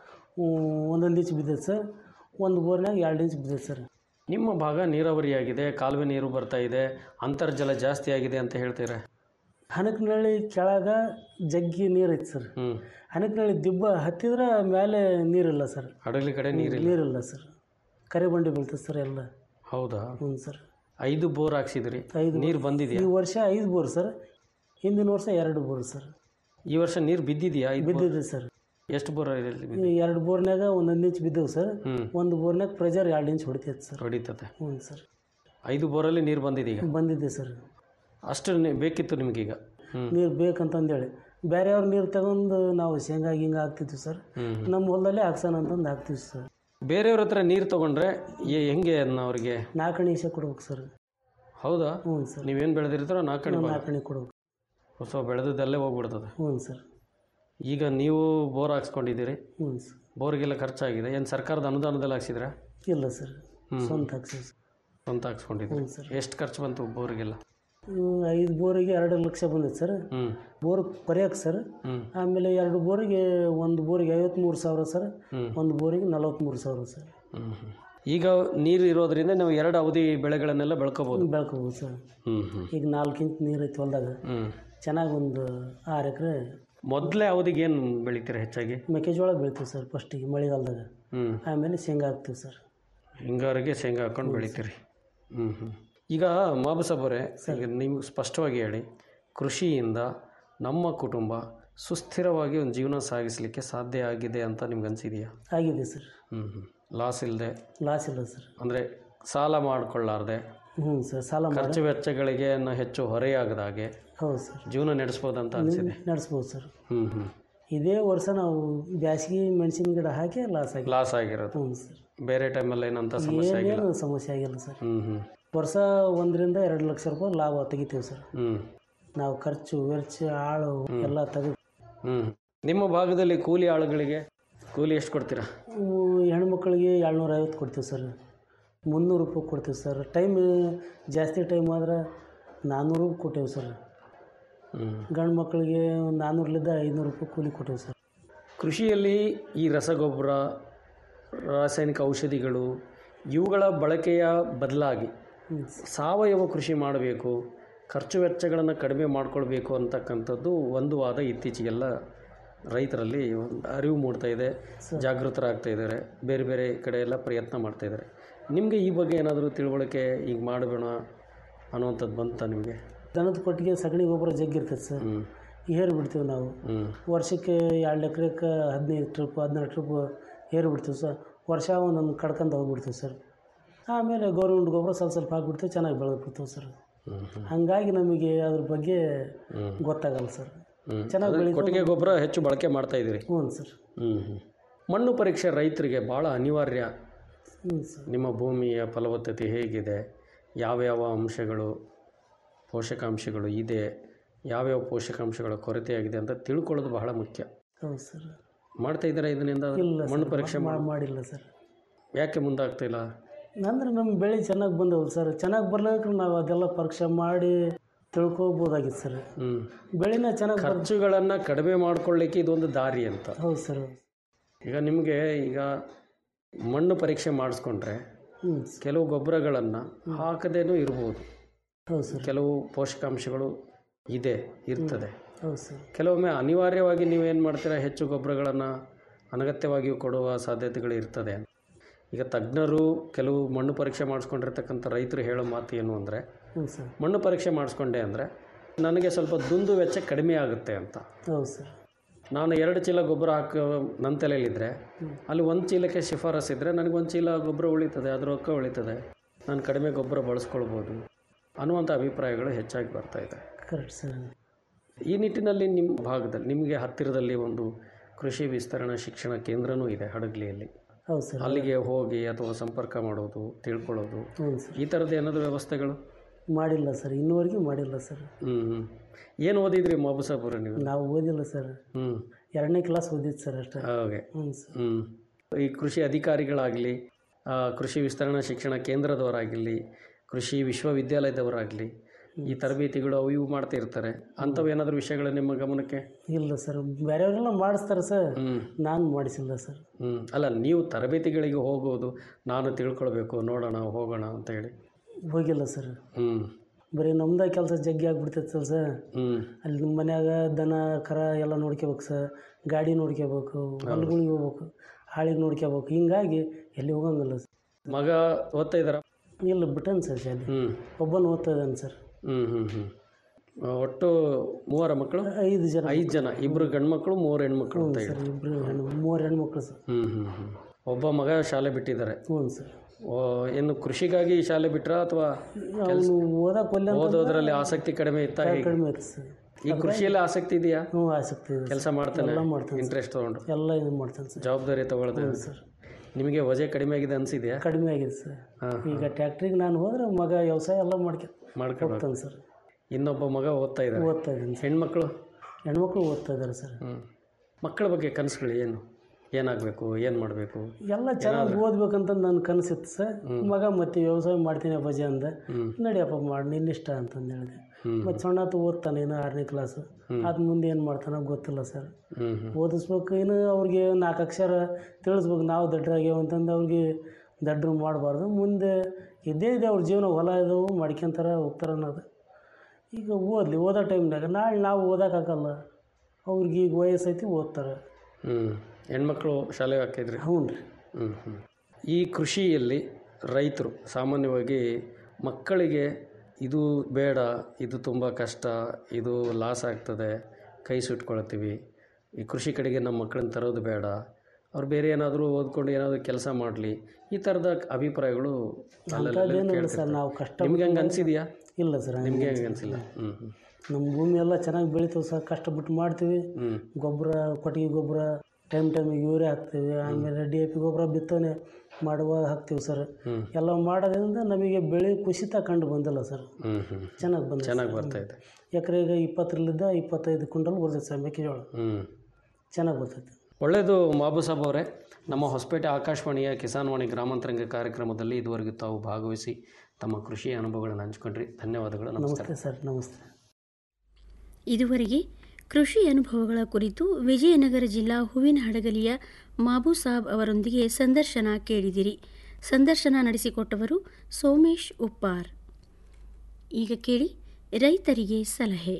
ಒಂದೊಂದು ಇಂಚ್ ಬಿದ್ದೈತೆ ಸರ್ ಒಂದು ಬೋರ್ನ್ಯಾಗ ಎರಡು ಇಂಚ್ ಬಿದ್ದೈತೆ ಸರ್ ನಿಮ್ಮ ಭಾಗ ನೀರಾವರಿಯಾಗಿದೆ ಕಾಲುವೆ ನೀರು ಬರ್ತಾ ಇದೆ ಅಂತರ್ಜಲ ಜಾಸ್ತಿ ಆಗಿದೆ ಅಂತ ಹೇಳ್ತೀರಾ ಹನಕನಹಳ್ಳಿ ಕೆಳಗ ಜಗ್ಗಿ ನೀರು ಐತೆ ಸರ್ ಹ್ಞೂ ಹನಕನಹಳ್ಳಿ ದಿಬ್ಬ ಹತ್ತಿದ್ರೆ ಮೇಲೆ ನೀರಿಲ್ಲ ಸರ್ ಹಡಗಲಿ ಕಡೆ ನೀರಿಲ್ಲ ನೀರಿಲ್ಲ ಸರ್ ಕರೆ ಬಂಡಿ ಬೀಳ್ತದೆ ಸರ್ ಎಲ್ಲ ಹೌದಾ ಹ್ಞೂ ಸರ್ ಐದು ಬೋರ್ ಹಾಕ್ಸಿದ್ರಿ ಐದು ನೀರು ಬಂದಿದೆಯಾ ಈ ವರ್ಷ ಐದು ಬೋರ್ ಸರ್ ಹಿಂದಿನ ವರ್ಷ ಎರಡು ಬೋರ್ ಸರ್ ಈ ವರ್ಷ ನೀರು ಬಿದ್ದಿದೆಯಾ ಐದು ಬೋರ್? ಬಿದ್ದಿದೆ ಸರ್ ಎಷ್ಟು ಬೋರ್ ಇದೆ? ಈ ಎರಡು ಬೋರ್ನ್ಯಾಗ ಒಂದೊಂದು ಇಂಚ್ ಬಿದ್ದವು ಸರ್ ಹ್ಞೂ ಒಂದು ಬೋರ್ನ್ಯಾಗ ಪ್ರೆಜರ್ ಎರಡು ಇಂಚ್ ಹೊಡಿತೈತೆ ಸರ್ ಹೊಡಿತದೆ ಹ್ಞೂ ಸರ್ ಐದು ಬೋರಲ್ಲಿ ನೀರು ಬಂದಿದೆ ಈಗ ಬಂದಿದೆ ಸರ್ ಅಷ್ಟು ನಿ- ಬೇಕಿತ್ತು ನಿಮಗೀಗ ಹ್ಞೂ ನೀರು ಬೇಕಂತಂದೇಳಿ ಬೇರೆಯವ್ರ ನೀರು ತಗೊಂಡು ನಾವು ಶೇಂಗಾ ಗಿಂಗ ಹಾಕ್ತಿದ್ವಿ ಸರ್ ಹ್ಞೂ ನಮ್ಮ ಹೊಲದಲ್ಲೇ ಹಾಕ್ಸೋಣ ಅಂತಂದು ಹಾಕ್ತೀವಿ ಸರ್ ಬೇರೆಯವ್ರ ಹತ್ರ ನೀರು ತೊಗೊಂಡ್ರೆ ಏ- ಹೆಂಗೆ ಅದನ್ನ ಅವ್ರಿಗೆ ನಾಲ್ಕಣಿ ಇಸೆ ಕೊಡ್ಬೇಕು ಸರ್ ಹೌದಾ ಹ್ಞೂ ಸರ್ ನೀವೇನು ಬೆಳೆದಿರ್ತಾರೋ ನಾಲ್ಕಣಿ ಭಾಗ ನಾಲ್ಕಣಿ ಕೊಡ್ಬೇಕು ಹೊಸ ಬೆಳೆದದ್ದಲ್ಲೇ ಹೋಗ್ಬಿಡ್ತದೆ ಹ್ಞೂ ಸರ್ ಈಗ ನೀವು ಬೋರ್ ಹಾಕ್ಸ್ಕೊಂಡಿದ್ದೀರಿ ಹ್ಞೂ ಸರ್ ಬೋರ್ಗೆಲ್ಲ ಖರ್ಚಾಗಿದೆ ಏನು ಸರ್ಕಾರದ ಅನುದಾನದಲ್ಲಿ ಹಾಕ್ಸಿದ್ರಾ ಇಲ್ಲ ಸರ್ ಹ್ಮ್. ಸ್ವಂತ ಹಾಕ್ಸಿ ಸರ್ ಸ್ವಂತ ಹಾಕ್ಸ್ಕೊಂಡಿದ್ದೀರಿ ಹ್ಞೂ ಸರ್ ಎಷ್ಟು ಖರ್ಚು ಬಂತು ಬೋರಿಗೆಲ್ಲ ಹ್ಮ್, ಐದು ಬೋರಿಗೆ ಎರಡು ಲಕ್ಷ ಬಂದಿದೆ ಸರ್ ಹ್ಞೂ ಬೋರ್ ಕೊರೆಯಕ್ಕೆ ಸರ್ ಹ್ಞೂ ಆಮೇಲೆ ಎರಡು ಬೋರಿಗೆ ಒಂದು ಬೋರಿಗೆ ಐವತ್ತ್ಮೂರು ಸಾವಿರ ಸರ್ ಹ್ಮ್. ಒಂದು ಬೋರಿಗೆ ನಲವತ್ತ್ಮೂರು ಸಾವಿರ ಸರ್ ಹ್ಞೂ ಹ್ಞೂ ಈಗ ನೀರು ಇರೋದ್ರಿಂದ ನಾವು ಎರಡು ಅವಧಿ ಬೆಳೆಗಳನ್ನೆಲ್ಲ ಬೆಳ್ಕೋಬೋದು ಬೆಳ್ಕೋಬೋದು ಸರ್ ಹ್ಞೂ ಹ್ಞೂ ಈಗ ನಾಲ್ಕು ಇಂಚ್ ನೀರು ಐತೆ ಹೊಲ್ದಾಗ ಹ್ಞೂ ಚೆನ್ನಾಗಿ ಒಂದು ಆರು ಎಕರೆ ಮೊದಲೇ ಅವಧಿಗೆ ಏನು ಬೆಳಿತೀರಾ ಹೆಚ್ಚಾಗಿ ಮೆಕ್ಕೆಜೋಳ ಬೆಳಿತೀವಿ ಸರ್ ಫಸ್ಟಿಗೆ ಮಳೆಗಾಲದಾಗ ಹ್ಞೂ ಆಮೇಲೆ ಶೇಂಗಾ ಹಾಕ್ತೀವಿ ಸರ್ ಹಿಂಗಾರಿಗೆ ಶೇಂಗಾ ಹಾಕೊಂಡು ಬೆಳಿತೀರಿ ಹ್ಞೂ ಹ್ಞೂ ಈಗ ಮಾಬಸಬ್ಬರೇ ಈಗ ನೀವು ಸ್ಪಷ್ಟವಾಗಿ ಹೇಳಿ ಕೃಷಿಯಿಂದ ನಮ್ಮ ಕುಟುಂಬ ಸುಸ್ಥಿರವಾಗಿ ಒಂದು ಜೀವನ ಸಾಗಿಸಲಿಕ್ಕೆ ಸಾಧ್ಯ ಆಗಿದೆ ಅಂತ ನಿಮ್ಗೆ ಅನಿಸಿದೆಯಾ ಆಗಿದೆ ಸರ್ ಹ್ಞೂ ಹ್ಞೂ ಲಾಸ್ ಇಲ್ಲದೆ ಲಾಸ್ ಇಲ್ಲ ಸರ್ ಅಂದರೆ ಸಾಲ ಮಾಡಿಕೊಳ್ಳಾರ್ದೆ ಹ್ಞೂ ಸರ್ ಸಾಲ ಮಾಡಿ ಖರ್ಚು ವೆಚ್ಚಗಳಿಗೆ ನ ಹೆಚ್ಚು ಹೊರೆಯಾಗದಾಗೆ ಹೌದು ಸರ್ ಜೀವನ ನಡೆಸ್ಬೋದಂತ ಅನಿಸಿದೆ ನಡೆಸ್ಬೋದು ಸರ್ ಹ್ಞೂ ಹ್ಞೂ ಇದೇ ವರ್ಷ ನಾವು ಬ್ಯಾಸಗಿ ಮೆಣಸಿನ ಗಿಡ ಹಾಕಿ ಲಾಸ್ ಆಗಿ ಲಾಸ್ ಆಗಿರೋದು ಹ್ಞೂ ಸರ್ ಬೇರೆ ಟೈಮಲ್ಲಿ ಏನಂತ ಸಮಸ್ಯೆ ಆಗಿಲ್ಲ ಏನೇನು ಸಮಸ್ಯೆ ಆಗಿಲ್ಲ ಸರ್ ಹ್ಞೂ ಹ್ಞೂ ವರ್ಷ ಒಂದರಿಂದ ಎರಡು ಲಕ್ಷ ರೂಪಾಯಿ ಲಾಭ ತೆಗಿತೀವಿ ಸರ್ ಹ್ಞೂ ನಾವು ಖರ್ಚು ವೆಚ್ಚ ಆಳು ಎಲ್ಲ ತೆಗೆದು ಹ್ಞೂ ನಿಮ್ಮ ಭಾಗದಲ್ಲಿ ಕೂಲಿ ಆಳುಗಳಿಗೆ ಕೂಲಿ ಎಷ್ಟು ಕೊಡ್ತೀರಾ ಹೆಣ್ಮಕ್ಳಿಗೆ ಏಳ್ನೂರ ಐವತ್ತು ಕೊಡ್ತೀವಿ ಸರ್ ಮುನ್ನೂರು ರೂಪಾಯಿ ಕೊಡ್ತೀವಿ ಸರ್ ಟೈಮ್ ಜಾಸ್ತಿ ಟೈಮ್ ಆದ್ರೆ ನಾನ್ನೂರು ಕೊಟ್ಟೇವೆ ಸರ್ ಹ್ಞೂ ಗಂಡು ಮಕ್ಕಳಿಗೆ ನಾನ್ನೂರಲಿದ್ದ ಐನೂರು ರೂಪಾಯಿ ಕೂಲಿ ಕೊಟ್ಟೇವೆ ಸರ್ ಕೃಷಿಯಲ್ಲಿ ಈ ರಸಗೊಬ್ಬರ ರಾಸಾಯನಿಕ ಔಷಧಿಗಳು ಇವುಗಳ ಬಳಕೆಯ ಬದಲಾಗಿ ಸಾವಯವ ಕೃಷಿ ಮಾಡಬೇಕು ಖರ್ಚು ವೆಚ್ಚಗಳನ್ನು ಕಡಿಮೆ ಮಾಡಿಕೊಳ್ಬೇಕು ಅಂತಕ್ಕಂಥದ್ದು ಒಂದು ವಾದ ಇತ್ತೀಚೆಗೆಲ್ಲ ರೈತರಲ್ಲಿ ಒಂದು ಅರಿವು ಮೂಡ್ತಾ ಇದೆ ಜಾಗೃತರಾಗ್ತಾ ಇದ್ದಾರೆ ಬೇರೆ ಬೇರೆ ಕಡೆ ಎಲ್ಲ ಪ್ರಯತ್ನ ಮಾಡ್ತಾ ಇದ್ದಾರೆ ನಿಮಗೆ ಈ ಬಗ್ಗೆ ಏನಾದರೂ ತಿಳುವಳಿಕೆ ಈಗ ಮಾಡಬೇಡ ಅನ್ನುವಂಥದ್ದು ಬಂತ ನಿಮಗೆ ದನದ ಕೊಟ್ಟಿಗೆ ಸಗಣಿ ಗೊಬ್ಬರ ಜಗ್ಗಿರ್ತೈತೆ ಸರ್ ಏರು ಬಿಡ್ತೀವಿ ನಾವು ವರ್ಷಕ್ಕೆ ಎರಡು ಎಕರೆಕ್ಕೆ ಹದಿನೈದು ಟ್ರಿಪ್ ಹದಿನಾರು ಟ್ರಿಪ್ ಏರು ಬಿಡ್ತೀವಿ ಸರ್ ವರ್ಷ ಒಂದೊಂದು ಕಡ್ಕೊಂಡು ಹೋಗ್ಬಿಡ್ತೀವಿ ಸರ್ ಆಮೇಲೆ ಗೌರ್ಮೆಂಟ್ ಗೊಬ್ಬರ ಸ್ವಲ್ಪ ಸ್ವಲ್ಪ ಹಾಕ್ಬಿಡ್ತೀವಿ ಚೆನ್ನಾಗಿ ಬೆಳೆದ್ಬಿಡ್ತೀವಿ ಸರ್ ಹಂಗಾಗಿ ನಮಗೆ ಅದ್ರ ಬಗ್ಗೆ ಗೊತ್ತಾಗಲ್ಲ ಸರ್ ಚೆನ್ನಾಗಿ ಅದೇ ಬೆಳೀತಾ ಕೊಟ್ಟಿಗೆ ಗೊಬ್ಬರ ಹೆಚ್ಚು ಬಳಕೆ ಮಾಡ್ತಾ ಇದ್ದೀರಿ ಹ್ಞೂ ಸರ್ ಹ್ಞೂ ಹ್ಞೂ ಮಣ್ಣು ಪರೀಕ್ಷೆ ರೈತರಿಗೆ ಭಾಳ ಅನಿವಾರ್ಯ ಹ್ಞೂ ಸರ್ ನಿಮ್ಮ ಭೂಮಿಯ ಫಲವತ್ತತೆ ಹೇಗಿದೆ ಯಾವ್ಯಾವ ಅಂಶಗಳು ಪೋಷಕಾಂಶಗಳು ಇದೆ ಯಾವ್ಯಾವ ಪೋಷಕಾಂಶಗಳ ಕೊರತೆಯಾಗಿದೆ ಅಂತ ತಿಳ್ಕೊಳ್ಳೋದು ಬಹಳ ಮುಖ್ಯ ಹೌದು ಸರ್ ಮಾಡ್ತಾ ಇದ್ದೀರಾ ಇದರಿಂದ ಇಲ್ಲ ಮಣ್ಣು ಸರ್, ಪರೀಕ್ಷೆ ಮಾ- ಮಾಡಿ ಮಾಡಿಲ್ಲ ಸರ್ ಯಾಕೆ ಮುಂದಾಗ್ತಾ ಇಲ್ಲ ಅಂದ್ರೆ ನಮ್ಮ ಬೆಳೆ ಚೆನ್ನಾಗಿ ಬಂದವು ಸರ್ ಚೆನ್ನಾಗಿ ಬರ್ಲಿಕ್ಕೆ ನಾವು ಅದೆಲ್ಲ ಪರೀಕ್ಷೆ ಮಾಡಿ ತಿಳ್ಕೊಬೋದಾಗಿತ್ತು ಸರ್ ಹ್ಞೂ ಬೆಳೆನ ಚೆನ್ನಾಗಿ ಬರ್ ಖರ್ಚುಗಳನ್ನು ಕಡಿಮೆ ಮಾಡ್ಕೊಳ್ಳಿಕ್ಕೆ ಇದೊಂದು ದಾರಿ ಅಂತ ಹೌದು ಸರ್ ಈಗ ನಿಮಗೆ ಈಗ ಮಣ್ಣು ಪರೀಕ್ಷೆ ಮಾಡಿಸ್ಕೊಂಡ್ರೆ ಹ್ಞೂ ಕೆಲವು ಗೊಬ್ಬರಗಳನ್ನು ಹಾಕದೇನೂ ಇರ್ಬೋದು ಹೌದು ಸರ್ ಕೆಲವು ಪೋಷಕಾಂಶಗಳು ಇದೆ ಇರ್ತದೆ ಹೌದು ಸರ್ ಕೆಲವೊಮ್ಮೆ ಅನಿವಾರ್ಯವಾಗಿ ನೀವೇನು ಮಾಡ್ತೀರಾ ಹೆಚ್ಚು ಗೊಬ್ಬರಗಳನ್ನು ಅನಗತ್ಯವಾಗಿಯೂ ಕೊಡುವ ಸಾಧ್ಯತೆಗಳು ಇರ್ತದೆ ಈಗ ತಜ್ಞರು ಕೆಲವು ಮಣ್ಣು ಪರೀಕ್ಷೆ ಮಾಡಿಸ್ಕೊಂಡಿರ್ತಕ್ಕಂಥ ರೈತರು ಹೇಳೋ ಮಾತು ಏನು ಅಂದರೆ ಹ್ಞೂ ಸರ್ ಮಣ್ಣು ಪರೀಕ್ಷೆ ಮಾಡಿಸ್ಕೊಂಡೆ ಅಂದರೆ ನನಗೆ ಸ್ವಲ್ಪ ದುಂದು ವೆಚ್ಚ ಕಡಿಮೆ ಆಗುತ್ತೆ ಅಂತ ಹೌದು ಸರ್ ನಾನು ಎರಡು ಚೀಲ ಗೊಬ್ಬರ ಹಾಕೋ ನನ್ನ ತಲೆಯಲ್ಲಿದ್ದರೆ ಅಲ್ಲಿ ಒಂದು ಚೀಲಕ್ಕೆ ಶಿಫಾರಸ್ ಇದ್ದರೆ ನನಗೆ ಒಂದು ಚೀಲ ಗೊಬ್ಬರ ಉಳಿತದೆ ಅದ್ರ ರೊಕ್ಕ ಉಳಿತದೆ ನಾನು ಕಡಿಮೆ ಗೊಬ್ಬರ ಬಳಸ್ಕೊಳ್ಬೋದು ಅನ್ನುವಂಥ ಅಭಿಪ್ರಾಯಗಳು ಹೆಚ್ಚಾಗಿ ಬರ್ತಾ ಇದೆ ಕರೆಕ್ಟ್ ಸರ್ ಈ ನಿಟ್ಟಿನಲ್ಲಿ ನಿಮ್ಮ ಭಾಗದಲ್ಲಿ ನಿಮಗೆ ಹತ್ತಿರದಲ್ಲಿ ಒಂದು ಕೃಷಿ ವಿಸ್ತರಣಾ ಶಿಕ್ಷಣ ಕೇಂದ್ರನೂ ಇದೆ ಹಡಗ್ಲಿಯಲ್ಲಿ ಹೌದು ಸರ್ ಅಲ್ಲಿಗೆ ಹೋಗಿ ಅಥವಾ ಸಂಪರ್ಕ ಮಾಡೋದು ತಿಳ್ಕೊಳ್ಳೋದು ಹ್ಞೂ ಸರ್ ಈ ಥರದ್ದು ಏನಾದರೂ ವ್ಯವಸ್ಥೆಗಳು ಮಾಡಿಲ್ಲ ಸರ್ ಇನ್ನೂವರೆಗೂ ಮಾಡಿಲ್ಲ ಸರ್ ಹ್ಞೂ ಹ್ಞೂ ಏನು ಓದಿದ್ರಿ ಮೊಬಸಾಪುರ ನೀವು ನಾವು ಓದಿಲ್ಲ ಸರ್ ಹ್ಞೂ ಎರಡನೇ ಕ್ಲಾಸ್ ಓದಿದ್ದು ಸರ್ ಅಷ್ಟೇ ಹಾಗೆ ಹ್ಞೂ ಸರ್ ಹ್ಞೂ ಈ ಕೃಷಿ ಅಧಿಕಾರಿಗಳಾಗಲಿ ಕೃಷಿ ವಿಸ್ತರಣಾ ಶಿಕ್ಷಣ ಕೇಂದ್ರದವರಾಗಲಿ ಕೃಷಿ ವಿಶ್ವವಿದ್ಯಾಲಯದವರಾಗಲಿ ಈ ತರಬೇತಿಗಳು ಅವು ಇವು ಮಾಡ್ತಾ ಇರ್ತಾರೆ ಅಂಥವು ಏನಾದರೂ ವಿಷಯಗಳು ನಿಮ್ಮ ಗಮನಕ್ಕೆ ಇಲ್ಲ ಸರ್ ಬೇರೆಯವರೆಲ್ಲ ಮಾಡಿಸ್ತಾರೆ ಸರ್ ಹ್ಞೂ ನಾನು ಮಾಡಿಸಿಲ್ಲ ಸರ್ ಹ್ಞೂ ಅಲ್ಲ ನೀವು ತರಬೇತಿಗಳಿಗೆ ಹೋಗೋದು ನಾನು ತಿಳ್ಕೊಳ್ಬೇಕು ನೋಡೋಣ ಹೋಗೋಣ ಅಂತ ಹೇಳಿ ಹೋಗಿಲ್ಲ ಸರ್ ಹ್ಞೂ ಬರೀ ನಮ್ದೇ ಕೆಲಸ ಜಗ್ಗಿ ಆಗ್ಬಿಡ್ತೈತೆ ಸರ್ ಹ್ಞೂ ಅಲ್ಲಿ ನಮ್ಮ ಮನ್ಯಾಗ ದನ ಕರ ಎಲ್ಲ ನೋಡ್ಕೋಬೇಕು ಸರ್ ಗಾಡಿ ನೋಡ್ಕೋಬೇಕು ಹೊಲ್ಗಳಿಗೆ ಹೋಗ್ಬೇಕು ಹಾಳಿಗೆ ನೋಡ್ಕೋಬೇಕು ಹಿಂಗಾಗಿ ಎಲ್ಲಿ ಹೋಗಂಗಿಲ್ಲ ಸರ್ ಮಗ ಓದ್ತಾ ಇದ್ದಾರ ಇಲ್ಲ ಬಿಟ್ಟನ್ ಸರ್ ಶಾಲೆ ಹ್ಞೂ ಒಬ್ಬನು ಓದ್ತಾ ಇದ್ದಾನೆ ಸರ್ ಹ್ಞೂ ಹ್ಞೂ ಹ್ಞೂ ಒಟ್ಟು ಮೂವರ ಮಕ್ಕಳು ಐದು ಜನ ಐದು ಜನ ಇಬ್ಬರು ಗಂಡು ಮಕ್ಕಳು ಮೂರು ಹೆಣ್ಮಕ್ಳು ಅಂತ ಸರ್ ಹೇಳಿ ಇಬ್ಬರು ಹೆಣ್ಣು ಮೂರು ಹೆಣ್ಮಕ್ಳು ಸರ್ ಹ್ಞೂ ಹ್ಞೂ ಹ್ಞೂ ಒಬ್ಬ ಮಗ ಶಾಲೆ ಬಿಟ್ಟಿದ್ದಾರೆ ಹ್ಞೂ ಸರ್ ಓ ಏನು ಕೃಷಿಗಾಗಿ ಈ ಶಾಲೆ ಬಿಟ್ರಾ ಅಥವಾ ಅವನು ಓದಕ್ಕೆ ಒಲ್ಲೆ ಅಂತ ಓದೋದ್ರಲ್ಲಿ ಆಸಕ್ತಿ ಕಡಿಮೆ ಇತ್ತಾ ಹೇಗೆ? ಕಡಿಮೆ ಇತ್ತು ಸರ್ ಈ ಕೃಷಿಯಲ್ಲಿ ಆಸಕ್ತಿ ಇದೆಯಾ ಹ್ಞೂ ಆಸಕ್ತಿ ಇದೆ ಕೆಲಸ ಮಾಡ್ತಾನೆ ಎಲ್ಲ ಮಾಡ್ತಾನೆ ಇಂಟ್ರೆಸ್ಟ್ ತಗೊಂಡು ಎಲ್ಲ ಇದು ಮಾಡ್ತಾನೆ ಸರ್ ಜವಾಬ್ದಾರಿ ತಗೊಳ್ಳೋದು ಹೌದು ಸರ್ ನಿಮಗೆ ವಜೆ ಕಡಿಮೆ ಆಗಿದೆ ಅನಿಸಿದೆಯಾ ಕಡಿಮೆ ಆಗಿದೆ ಸರ್ ಹಾಂ ಈಗ ಟ್ಯಾಕ್ಟ್ರಿಗೆ ನಾನು ಹೋದ್ರೆ ಮಗ ವ್ಯವಸಾಯ ಎಲ್ಲ ಮಾಡ್ಕೊ ಮಾಡ್ಕೊಂಡು ಹೋಗ್ತಾನೆ ಸರ್ ಇನ್ನೊಬ್ಬ ಮಗ ಓದ್ತಾ ಇದ್ದಾರೆ ಓದ್ತಾ ಇದ್ದೀನಿ ಸರ್ ಹೆಣ್ಮಕ್ಳು ಹೆಣ್ಮಕ್ಳು ಓದ್ತಾ ಇದ್ದಾರೆ ಸರ್ ಹ್ಞೂ ಮಕ್ಕಳ ಬಗ್ಗೆ ಕನಸುಗಳು ಏನು ಏನಾಗಬೇಕು ಏನು ಮಾಡಬೇಕು ಎಲ್ಲ ಚೆನ್ನಾಗಿ ಓದ್ಬೇಕಂತ ನನ್ನ ಕನಸಿತ್ತು ಸರ್ ಮಗ ಮತ್ತೆ ವ್ಯವಸಾಯ ಮಾಡ್ತೀನಿ ಅಪ್ಪಾಜಿ ಅಂದ ಹ್ಮ್. ನಡಿಯಪ್ಪ ಮಾಡಿ ನಿನ್ನಿಷ್ಟ ಅಂತಂದು ಹೇಳಿದೆ ಹ್ಮ್. ಮತ್ತು ಸಣ್ಣತ್ತು ಓದ್ತಾನೆ ಇನ್ನು ಆರನೇ ಕ್ಲಾಸು ಅದು ಮುಂದೆ ಏನು ಮಾಡ್ತಾನೋ ಗೊತ್ತಿಲ್ಲ ಸರ್ ಹ್ಞೂ ಹ್ಞೂ ಓದಿಸ್ಬೇಕು ಇನ್ನು ಅವ್ರಿಗೆ ನಾಲ್ಕು ಅಕ್ಷರ ತಿಳಿಸ್ಬೇಕು ನಾವು ದಡ್ಡರಾಗ್ಯಾವ ಅಂತಂದು ಅವ್ರಿಗೆ ದಡ್ಡರು ಮಾಡಬಾರ್ದು ಮುಂದೆ ಇದ್ದೇ ಇದೆ ಅವ್ರ ಜೀವನ ಹೊಲ ಇದಾವು ಮಾಡ್ಕೊಂತಾರ ಹೋಗ್ತಾರ ಅನ್ನೋದು ಈಗ ಓದಲಿ ಓದೋ ಟೈಮ್ನಾಗ ನಾಳೆ ನಾವು ಓದೋಕ್ಕಾಗಲ್ಲ ಅವ್ರಿಗೆ ಈಗ ವಯಸ್ಸೈತಿ ಓದ್ತಾರೆ ಹ್ಞೂ ಹೆಣ್ಮಕ್ಳು ಶಾಲೆಗೆ ಹಾಕಿದ್ರಿ ಹ್ಞೂ ರೀ ಹ್ಞೂ ಹ್ಞೂ ಈ ಕೃಷಿಯಲ್ಲಿ ರೈತರು ಸಾಮಾನ್ಯವಾಗಿ ಮಕ್ಕಳಿಗೆ ಇದು ಬೇಡ ಇದು ತುಂಬ ಕಷ್ಟ ಇದು ಲಾಸ್ ಆಗ್ತದೆ ಕೈ ಸುಟ್ಕೊಳ್ತೀವಿ ಈ ಕೃಷಿ ಕಡೆಗೆ ನಮ್ಮ ಮಕ್ಕಳನ್ನ ತರೋದು ಬೇಡ ಅವ್ರು ಬೇರೆ ಏನಾದರೂ ಓದ್ಕೊಂಡು ಏನಾದರೂ ಕೆಲಸ ಮಾಡಲಿ ಈ ಥರದ ಅಭಿಪ್ರಾಯಗಳು ಅಲ್ಲಲ್ಲಿ ಅಂಥದ್ದೇನಿಲ್ಲ ಸರ್ ಕೇಳ್ತಿರ್ತಾರೆ. ನಾವು ಕಷ್ಟ ನಿಮ್ಗೆ ಹಂಗೆ ಅನಿಸಿದೆಯಾ ಇಲ್ಲ ಸರ್ ನಿಮಗೆ ಹಂಗೆ ಅನಿಸಿಲ್ಲ ಹ್ಞೂ ಹ್ಞೂ ನಮ್ಮ ಭೂಮಿ ಎಲ್ಲ ಚೆನ್ನಾಗಿ ಬೆಳಿತೀವಿ ಸರ್ ಕಷ್ಟಪಟ್ಟು ಮಾಡ್ತೀವಿ ಹ್ಞೂ ಗೊಬ್ಬರ ಕೊಟ್ಟಿಗೆ ಗೊಬ್ಬರ ಟೈಮ್ ಟೈಮಿಗೆ ಯೂರಿಯಾ ಹಾಕ್ತೀವಿ ಆಮೇಲೆ ಡಿ ಎ ಪಿ ಗೊಬ್ಬರ ಬಿತ್ತನೆ ಮಾಡುವಾಗ ಹಾಕ್ತೀವಿ ಸರ್ ಹ್ಞೂ ಎಲ್ಲ ಮಾಡೋದ್ರಿಂದ ನಮಗೆ ಬೆಳೆ ಕುಸಿತ ಕಂಡು ಬಂದಿಲ್ಲ ಸರ್ ಹ್ಞೂ ಹ್ಞೂ ಚೆನ್ನಾಗಿ ಬಂದಿದೆ ಚೆನ್ನಾಗಿ ಬರ್ತಾ ಇದೆ ಎಕರೆಗೆ ಇಪ್ಪತ್ತರಲ್ಲಿದ್ದ ಇಪ್ಪತ್ತೈದು ಕ್ವಿಂಟಲ್ ಬರ್ತೈತೆ ಸರ್ ಮೆಕ್ಕೆಜೋಳ ಹ್ಞೂ ಚೆನ್ನಾಗಿ ಬರ್ತೈತೆ ಒಳ್ಳೆಯದು ಮಾಬು ಸಾಬ್ ಅವರೇ ನಮ್ಮ ಹೊಸಪೇಟೆ ಆಕಾಶವಾಣಿಯ ಕಿಸಾನ್ವಾಣಿ ಗ್ರಾಮಾಂತರಂಗ ಕಾರ್ಯಕ್ರಮದಲ್ಲಿ ಇದುವರೆಗೂ ತಾವು ಭಾಗವಹಿಸಿ ತಮ್ಮ ಕೃಷಿ ಅನುಭವಗಳನ್ನು ಹಂಚ್ಕೊಂಡ್ರಿ ಧನ್ಯವಾದಗಳು ನಮಸ್ಕಾರ ನಮಸ್ತೆ ಸರ್ ನಮಸ್ತೆ ಇದುವರೆಗೆ ಕೃಷಿ ಅನುಭವಗಳ ಕುರಿತು ವಿಜಯನಗರ ಜಿಲ್ಲಾ ಹೂವಿನ ಹಡಗಲಿಯ ಮಾಬು ಸಾಬ್ ಅವರೊಂದಿಗೆ ಸಂದರ್ಶನ ಕೇಳಿದಿರಿ ಸಂದರ್ಶನ ನಡೆಸಿಕೊಟ್ಟವರು ಸೋಮೇಶ್ ಉಪ್ಪಾರ್ ಈಗ ಕೇಳಿ ರೈತರಿಗೆ ಸಲಹೆ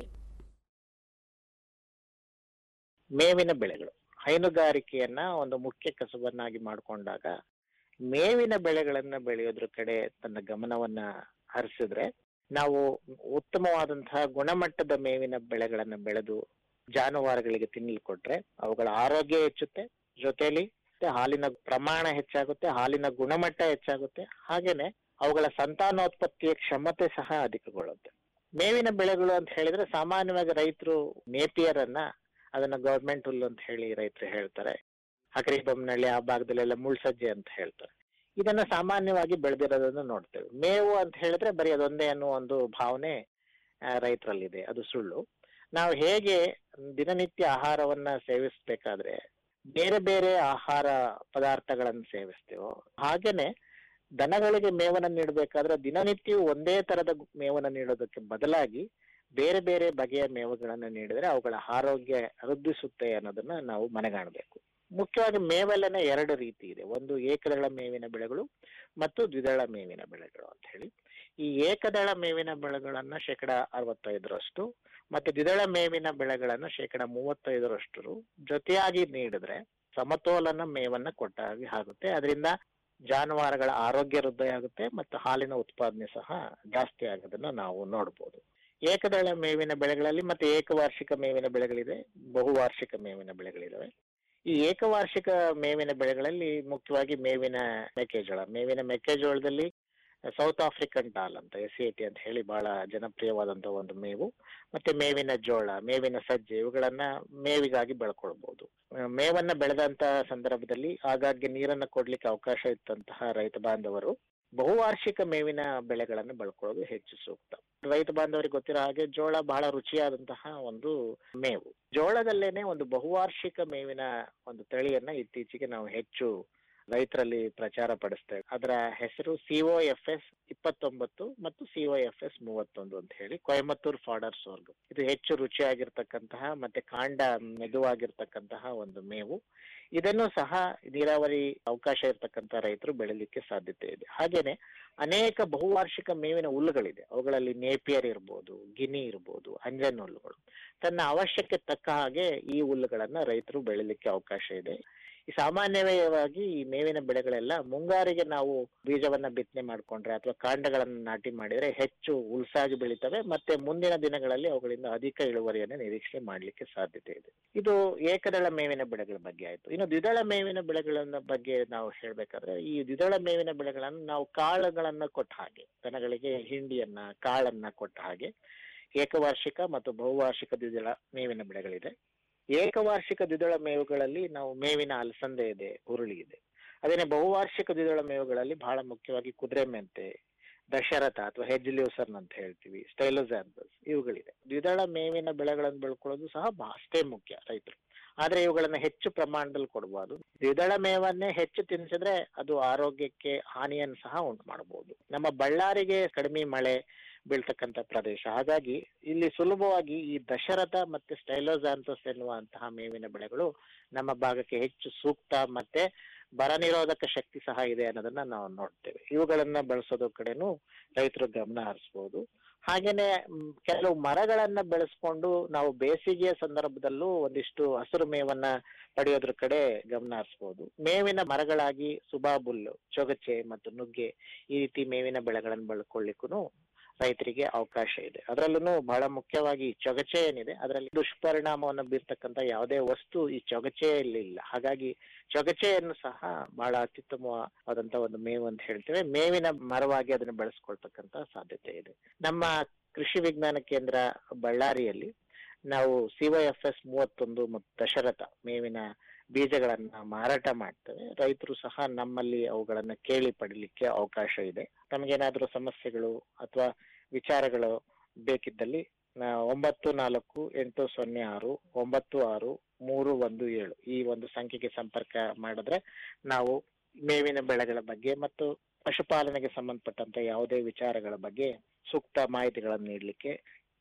ಮೇವಿನ ಬೆಳೆಗಳು ಹೈನುಗಾರಿಕೆಯನ್ನ ಒಂದು ಮುಖ್ಯ ಕಸುಬನ್ನಾಗಿ ಮಾಡಿಕೊಂಡಾಗ ಮೇವಿನ ಬೆಳೆಗಳನ್ನ ಬೆಳೆಯೋದ್ರ ಕಡೆ ತನ್ನ ಗಮನವನ್ನ ಹರಿಸಿದ್ರೆ ನಾವು ಉತ್ತಮವಾದಂತಹ ಗುಣಮಟ್ಟದ ಮೇವಿನ ಬೆಳೆಗಳನ್ನ ಬೆಳೆದು ಜಾನುವಾರುಗಳಿಗೆ ತಿನ್ನಲು ಕೊಟ್ರೆ ಅವುಗಳ ಆರೋಗ್ಯ ಹೆಚ್ಚುತ್ತೆ ಜೊತೆಲಿ ಹಾಲಿನ ಪ್ರಮಾಣ ಹೆಚ್ಚಾಗುತ್ತೆ ಹಾಲಿನ ಗುಣಮಟ್ಟ ಹೆಚ್ಚಾಗುತ್ತೆ ಹಾಗೇನೆ ಅವುಗಳ ಸಂತಾನೋತ್ಪತ್ತಿಯ ಕ್ಷಮತೆ ಸಹ ಅಧಿಕಗೊಳ್ಳುತ್ತೆ ಮೇವಿನ ಬೆಳೆಗಳು ಅಂತ ಹೇಳಿದ್ರೆ ಸಾಮಾನ್ಯವಾಗಿ ರೈತರು ನೇಪಿಯರ್ ಅನ್ನ ಅದನ್ನ ಗೌರ್ಮೆಂಟ್ ಹುಲ್ಲು ಅಂತ ಹೇಳಿ ರೈತರು ಹೇಳ್ತಾರೆ ಹಕರಿ ಬೊಮ್ಮನಹಳ್ಳಿ ಆ ಭಾಗದಲ್ಲೆಲ್ಲ ಮುಳ್ಸಜ್ಜೆ ಅಂತ ಹೇಳ್ತಾರೆ ಇದನ್ನ ಸಾಮಾನ್ಯವಾಗಿ ಬೆಳೆದಿರೋದನ್ನ ನೋಡ್ತೇವೆ ಮೇವು ಅಂತ ಹೇಳಿದ್ರೆ ಬರೀ ಅದೊಂದೇ ಅನ್ನೋ ಒಂದು ಭಾವನೆ ಆ, ರೈತರಲ್ಲಿದೆ ಅದು ಸುಳ್ಳು ನಾವು ಹೇಗೆ ದಿನನಿತ್ಯ ಆಹಾರವನ್ನ ಸೇವಿಸ್ಬೇಕಾದ್ರೆ ಬೇರೆ ಬೇರೆ ಆಹಾರ ಪದಾರ್ಥಗಳನ್ನು ಸೇವಿಸ್ತೇವೋ ಹಾಗೇನೆ ದನಗಳಿಗೆ ಮೇವನ್ನ ನೀಡಬೇಕಾದ್ರೆ ದಿನನಿತ್ಯವೂ ಒಂದೇ ತರದ ಮೇವನ್ನ ನೀಡೋದಕ್ಕೆ ಬದಲಾಗಿ ಬೇರೆ ಬೇರೆ ಬಗೆಯ ಮೇವುಗಳನ್ನ ನೀಡಿದ್ರೆ ಅವುಗಳ ಆರೋಗ್ಯ ವೃದ್ಧಿಸುತ್ತೆ ಅನ್ನೋದನ್ನ ನಾವು ಮನೆಗಾಣಬೇಕು ಮುಖ್ಯವಾಗಿ ಮೇವಲ್ಲೇನೆ ಎರಡು ರೀತಿ ಇದೆ ಒಂದು ಏಕದಳ ಮೇವಿನ ಬೆಳೆಗಳು ಮತ್ತು ದ್ವಿದಳ ಮೇವಿನ ಬೆಳೆಗಳು ಅಂತ ಹೇಳಿ ಈ ಏಕದಳ ಮೇವಿನ ಬೆಳೆಗಳನ್ನ ಶೇಕಡ ಅರವತ್ತೈದರಷ್ಟು ಮತ್ತೆ ದ್ವಿದಳ ಮೇವಿನ ಬೆಳೆಗಳನ್ನ ಶೇಕಡ ಮೂವತ್ತೈದರಷ್ಟು ಜೊತೆಯಾಗಿ ನೀಡಿದ್ರೆ ಸಮತೋಲನ ಮೇವನ್ನ ಕೊಟ್ಟ ಹಾಗೆ ಆಗುತ್ತೆ ಅದರಿಂದ ಜಾನುವಾರುಗಳ ಆರೋಗ್ಯ ವೃದ್ಧಿ ಆಗುತ್ತೆ ಮತ್ತು ಹಾಲಿನ ಉತ್ಪಾದನೆ ಸಹ ಜಾಸ್ತಿ ಆಗೋದನ್ನ ನಾವು ನೋಡ್ಬೋದು ಏಕದಳ ಮೇವಿನ ಬೆಳೆಗಳಲ್ಲಿ ಮತ್ತೆ ಏಕವಾರ್ಷಿಕ ಮೇವಿನ ಬೆಳೆಗಳಿದೆ ಬಹುವಾರ್ಷಿಕ ಮೇವಿನ ಬೆಳೆಗಳಿದಾವೆ ಈ ಏಕವಾರ್ಷಿಕ ಮೇವಿನ ಬೆಳೆಗಳಲ್ಲಿ ಮುಖ್ಯವಾಗಿ ಮೇವಿನ ಮೆಕ್ಕೆಜೋಳ ಮೇವಿನ ಮೆಕ್ಕೆಜೋಳದಲ್ಲಿ ಸೌತ್ ಆಫ್ರಿಕನ್ ಟಾಲ್ ಅಂತ ಎಸ್ ಟಿ ಅಂತ ಹೇಳಿ ಬಹಳ ಜನಪ್ರಿಯವಾದಂತಹ ಒಂದು ಮೇವು ಮತ್ತೆ ಮೇವಿನ ಜೋಳ ಮೇವಿನ ಸಜ್ಜೆ ಇವುಗಳನ್ನ ಮೇವಿಗಾಗಿ ಬೆಳ್ಕೊಳ್ಬಹುದು ಆ, ಮೇವನ್ನ ಬೆಳೆದಂತ ಸಂದರ್ಭದಲ್ಲಿ ಆಗಾಗ್ಗೆ ನೀರನ್ನ ಕೊಡ್ಲಿಕ್ಕೆ ಅವಕಾಶ ಇತ್ತಂತಹ ರೈತ ಬಾಂಧವರು ಬಹುವಾರ್ಷಿಕ ಮೇವಿನ ಬೆಳೆಗಳನ್ನು ಬೆಳ್ಕೊಳ್ಳೋದು ಹೆಚ್ಚು ಸೂಕ್ತ ರೈತ ಬಾಂಧವರಿಗೆ ಗೊತ್ತಿರೋ ಹಾಗೆ ಜೋಳ ಬಹಳ ರುಚಿಯಾದಂತಹ ಒಂದು ಮೇವು ಜೋಳದಲ್ಲೇನೆ ಒಂದು ಬಹುವಾರ್ಷಿಕ ಮೇವಿನ ಒಂದು ತಳಿಯನ್ನ ಇತ್ತೀಚೆಗೆ ನಾವು ಹೆಚ್ಚು ರೈತರಲ್ಲಿ ಪ್ರಚಾರ ಪಡಿಸ್ತೇವೆ ಅದರ ಹೆಸರು ಸಿಒ ಎಫ್ ಎಸ್ ಇಪ್ಪತ್ತೊಂಬತ್ತು ಮತ್ತು ಸಿಒ ಎಫ್ ಎಸ್ ಮೂವತ್ತೊಂದು ಅಂತ ಹೇಳಿ ಕೊಯಮತ್ತೂರ್ ಫಾಡರ್ ಸೋರ್ಗು ಇದು ಹೆಚ್ಚು ರುಚಿಯಾಗಿರ್ತಕ್ಕಂತಹ ಮತ್ತೆ ಕಾಂಡ ಮೆದುವಾಗಿರ್ತಕ್ಕಂತಹ ಒಂದು ಮೇವು ಇದನ್ನು ಸಹ ನೀರಾವರಿ ಅವಕಾಶ ಇರ್ತಕ್ಕಂಥ ರೈತರು ಬೆಳಿಲಿಕ್ಕೆ ಸಾಧ್ಯತೆ ಇದೆ ಹಾಗೇನೆ ಅನೇಕ ಬಹುವಾರ್ಷಿಕ ಮೇವಿನ ಹುಲ್ಲುಗಳಿದೆ ಅವುಗಳಲ್ಲಿ ನೇಪಿಯರ್ ಇರ್ಬೋದು ಗಿನಿ ಇರ್ಬೋದು ಅಂಜನ್ ಹುಲ್ಲುಗಳು ತನ್ನ ಅವಶ್ಯಕ್ಕೆ ತಕ್ಕ ಹಾಗೆ ಈ ಹುಲ್ಲುಗಳನ್ನ ರೈತರು ಬೆಳಿಲಿಕ್ಕೆ ಅವಕಾಶ ಇದೆ ಈ ಸಾಮಾನ್ಯವಾಗಿ ಈ ಮೇವಿನ ಬೆಳೆಗಳೆಲ್ಲ ಮುಂಗಾರಿಗೆ ನಾವು ಬೀಜವನ್ನ ಬಿತ್ತನೆ ಮಾಡ್ಕೊಂಡ್ರೆ ಅಥವಾ ಕಾಂಡಗಳನ್ನ ನಾಟಿ ಮಾಡಿದ್ರೆ ಹೆಚ್ಚು ಉಲ್ಸಾಗಿ ಬೆಳಿತವೆ ಮತ್ತೆ ಮುಂದಿನ ದಿನಗಳಲ್ಲಿ ಅವುಗಳಿಂದ ಅಧಿಕ ಇಳುವರಿಯನ್ನು ನಿರೀಕ್ಷೆ ಮಾಡ್ಲಿಕ್ಕೆ ಸಾಧ್ಯತೆ ಇದೆ ಇದು ಏಕದಳ ಮೇವಿನ ಬೆಳೆಗಳ ಬಗ್ಗೆ ಆಯ್ತು ಇನ್ನು ದ್ವಿದಳ ಮೇವಿನ ಬೆಳೆಗಳ ಬಗ್ಗೆ ನಾವು ಹೇಳ್ಬೇಕಾದ್ರೆ ಈ ದ್ವಿದಳ ಮೇವಿನ ಬೆಳೆಗಳನ್ನು ನಾವು ಕಾಳುಗಳನ್ನ ಕೊಟ್ಟ ಹಾಗೆ ದನಗಳಿಗೆ ಹಿಂಡಿಯನ್ನ ಕಾಳನ್ನ ಕೊಟ್ಟ ಹಾಗೆ ಏಕವಾರ್ಷಿಕ ಮತ್ತು ಬಹುವಾರ್ಷಿಕ ದ್ವಿದಳ ಮೇವಿನ ಬೆಳೆಗಳಿದೆ ಏಕವಾರ್ಷಿಕ ದ್ವಿದಳ ಮೇವುಗಳಲ್ಲಿ ನಾವು ಮೇವಿನ ಅಲಸಂದೆ ಇದೆ ಹುರುಳಿ ಇದೆ ಅದೇನೆ ಬಹುವಾರ್ಷಿಕ ದ್ವಿದಳ ಮೇವುಗಳಲ್ಲಿ ಬಹಳ ಮುಖ್ಯವಾಗಿ ಕುದುರೆ ಮೆಂತೆ ದಶರಥ ಅಥವಾ ಹೆಜ್ಲಿಯೂಸರ್ನ್ ಅಂತ ಹೇಳ್ತೀವಿ ಸ್ಟೈಲೋಸಾಂಬಸ್ ಇವುಗಳಿದೆ ದ್ವಿದಳ ಮೇವಿನ ಬೆಳೆಗಳನ್ನು ಬೆಳ್ಕೊಳ್ಳೋದು ಸಹ ಬ- ಅಷ್ಟೇ ಮುಖ್ಯ ರೈತರು ಆದ್ರೆ ಇವುಗಳನ್ನ ಹೆಚ್ಚು ಪ್ರಮಾಣದಲ್ಲಿ ಕೊಡಬಹುದು ದ್ವಿದಳ ಮೇವನ್ನೇ ಹೆಚ್ಚು ತಿನ್ಸಿದ್ರೆ ಅದು ಆರೋಗ್ಯಕ್ಕೆ ಹಾನಿಯನ್ನು ಸಹ ಉಂಟು ಮಾಡಬಹುದು ನಮ್ಮ ಬಳ್ಳಾರಿಗೆ ಕಡಿಮೆ ಮಳೆ ಬೀಳ್ತಕ್ಕಂತ ಪ್ರದೇಶ ಹಾಗಾಗಿ ಇಲ್ಲಿ ಸುಲಭವಾಗಿ ಈ ದಶರಥ ಮತ್ತೆ ಸ್ಟೈಲೋಸಾಂತೋಸ್ ಎನ್ನುವಂತಹ ಮೇವಿನ ಬೆಳೆಗಳು ನಮ್ಮ ಭಾಗಕ್ಕೆ ಹೆಚ್ಚು ಸೂಕ್ತ ಮತ್ತೆ ಬರ ನಿರೋಧಕ ಶಕ್ತಿ ಸಹ ಇದೆ ಅನ್ನೋದನ್ನ ನಾವು ನೋಡ್ತೇವೆ ಇವುಗಳನ್ನ ಬಳಸೋದ್ರ ಕಡೆನೂ ರೈತರು ಗಮನ ಹರಿಸಬಹುದು ಹಾಗೇನೆ ಮ್, ಕೆಲವು ಮರಗಳನ್ನ ಬೆಳೆಸ್ಕೊಂಡು ನಾವು ಬೇಸಿಗೆಯ ಸಂದರ್ಭದಲ್ಲೂ ಒಂದಿಷ್ಟು ಹಸಿರು ಮೇವನ್ನ ಪಡೆಯೋದ್ರ ಕಡೆ ಗಮನ ಹರಿಸಬಹುದು ಮೇವಿನ ಮರಗಳಾಗಿ ಸುಬಾಬುಲ್ಲು ಚೊಗಚೆ ಮತ್ತು ನುಗ್ಗೆ ಈ ರೀತಿ ಮೇವಿನ ಬೆಳೆಗಳನ್ನು ಬೆಳ್ಕೊಳ್ಳಿಕ್ಕೂ ರೈತರಿಗೆ ಅವಕಾಶ ಇದೆ ಅದರಲ್ಲೂ ಬಹಳ ಮುಖ್ಯವಾಗಿ ಈ ಚೊಗಚೆ ಏನಿದೆ ಅದರಲ್ಲಿ ದುಷ್ಪರಿಣಾಮವನ್ನು ಬೀರ್ತಕ್ಕಂತ ಯಾವುದೇ ವಸ್ತು ಈ ಚೊಗಚೆಯಲ್ಲಿ ಇಲ್ಲ ಹಾಗಾಗಿ ಚೊಗಚೆಯನ್ನು ಸಹ ಬಹಳ ಅತ್ಯುತ್ತಮವಾದಂತ ಒಂದು ಮೇವು ಅಂತ ಹೇಳ್ತೇವೆ ಮೇವಿನ ಮರವಾಗಿ ಅದನ್ನು ಬೆಳೆಸ್ಕೊಳ್ತಕ್ಕಂತ ಸಾಧ್ಯತೆ ಇದೆ ನಮ್ಮ ಕೃಷಿ ವಿಜ್ಞಾನ ಕೇಂದ್ರ ಬಳ್ಳಾರಿಯಲ್ಲಿ ನಾವು ಸಿವೈಎಫ್ ಎಸ್ ಮೂವತ್ತೊಂದು ಮತ್ತು ದಶರಥ ಮೇವಿನ ಬೀಜಗಳನ್ನ ಮಾರಾಟ ಮಾಡ್ತೇವೆ ರೈತರು ಸಹ ನಮ್ಮಲ್ಲಿ ಅವುಗಳನ್ನ ಕೇಳಿ ಪಡಿಲಿಕ್ಕೆ ಅವಕಾಶ ಇದೆ ತಮಗೇನಾದ್ರೂ ಸಮಸ್ಯೆಗಳು ಅಥವಾ ವಿಚಾರಗಳು ಬೇಕಿದ್ದಲ್ಲಿ ನಾ- ಒಂಬತ್ತು ನಾಲ್ಕು ಎಂಟು ಸೊನ್ನೆ ಆರು ಒಂಬತ್ತು ಆರು ಮೂರು ಒಂದು ಏಳು ಈ ಒಂದು ಸಂಖ್ಯೆಗೆ ಸಂಪರ್ಕ ಮಾಡಿದ್ರೆ ನಾವು ಮೇವಿನ ಬೆಳೆಗಳ ಬಗ್ಗೆ ಮತ್ತು ಪಶುಪಾಲನೆಗೆ ಸಂಬಂಧಪಟ್ಟಂತ ಯಾವುದೇ ವಿಚಾರಗಳ ಬಗ್ಗೆ ಸೂಕ್ತ ಮಾಹಿತಿಗಳನ್ನು ನೀಡಲಿಕ್ಕೆ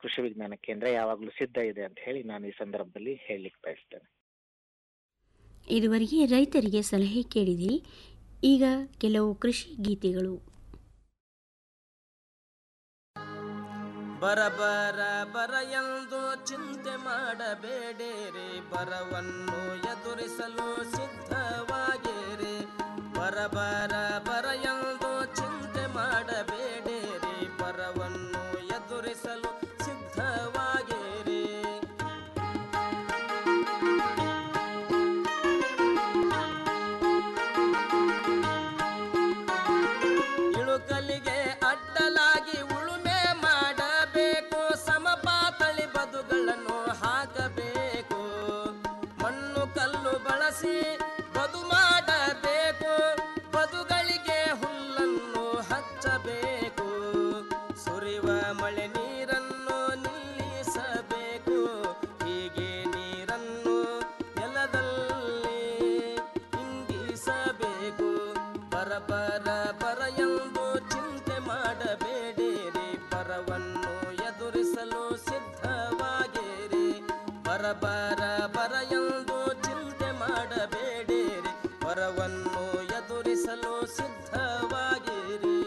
ಕೃಷಿ ವಿಜ್ಞಾನ ಕೇಂದ್ರ ಯಾವಾಗಲೂ ಸಿದ್ಧ ಇದೆ ಅಂತ ಹೇಳಿ ನಾನು ಈ ಸಂದರ್ಭದಲ್ಲಿ ಹೇಳಲಿಕ್ಕೆ ಬಯಸ್ತೇನೆ ಇದುವರೆಗೆ ರೈತರಿಗೆ ಸಲಹೆ ಕೇಳಿದಿರಿ ಈಗ ಕೆಲವು ಕೃಷಿ ಗೀತೆಗಳು ಬರ ಬರ ಬರ ಎಂದು ಚಿಂತೆ ಮಾಡಬೇಡಿರಿ ಬರವನ್ನು ಎದುರಿಸಲು ಸಿದ್ಧವಾಗಿರಿ ಬರ ಬರ ಬರ ಎಂದು ಚಿಂತೆ ಮಾಡಬೇಡಿರಿ ಬರವನ್ನು ಎದುರಿಸಲು ಸಿದ್ಧವಾಗಿರಿ ಇಳುಕಲಿಗೆ ಅಡ್ಡಲಾಗಿ ಉಳುಮೆ ಮಾಡಬೇಕು ಸಮಪಾತಳಿ ಬದುಗಳನ್ನು ಹಾಕಬೇಕು ಮಣ್ಣು ಕಲ್ಲು ಬಳಸಿ ಬದು ಮಾಡಬೇಕು ಬದುಗಳಿಗೆ ಹುಲ್ಲನ್ನು ಹಚ್ಚಬೇಕು ಸುರಿವ ಮಳೆ ನೀರನ್ನು ನಿಲ್ಲಿಸಬೇಕು ಹೀಗೆ ನೀರನ್ನು ನೆಲದಲ್ಲಿ ಇಂಗಿಸಬೇಕು ಬರ ಬರ ಬರ ಎಂದು ಚಿಂತೆ ಮಾಡಬೇಡಿರಿ ಬರವನ್ನು ಎದುರಿಸಲು ಸಿದ್ಧವಾಗಿರಿ ಬರ ಬರ ಬರ ಎಂದು ಚಿಂತೆ ಮಾಡಬೇಡಿರಿ ಬರವನ್ನು ಎದುರಿಸಲು ಸಿದ್ಧವಾಗಿರಿ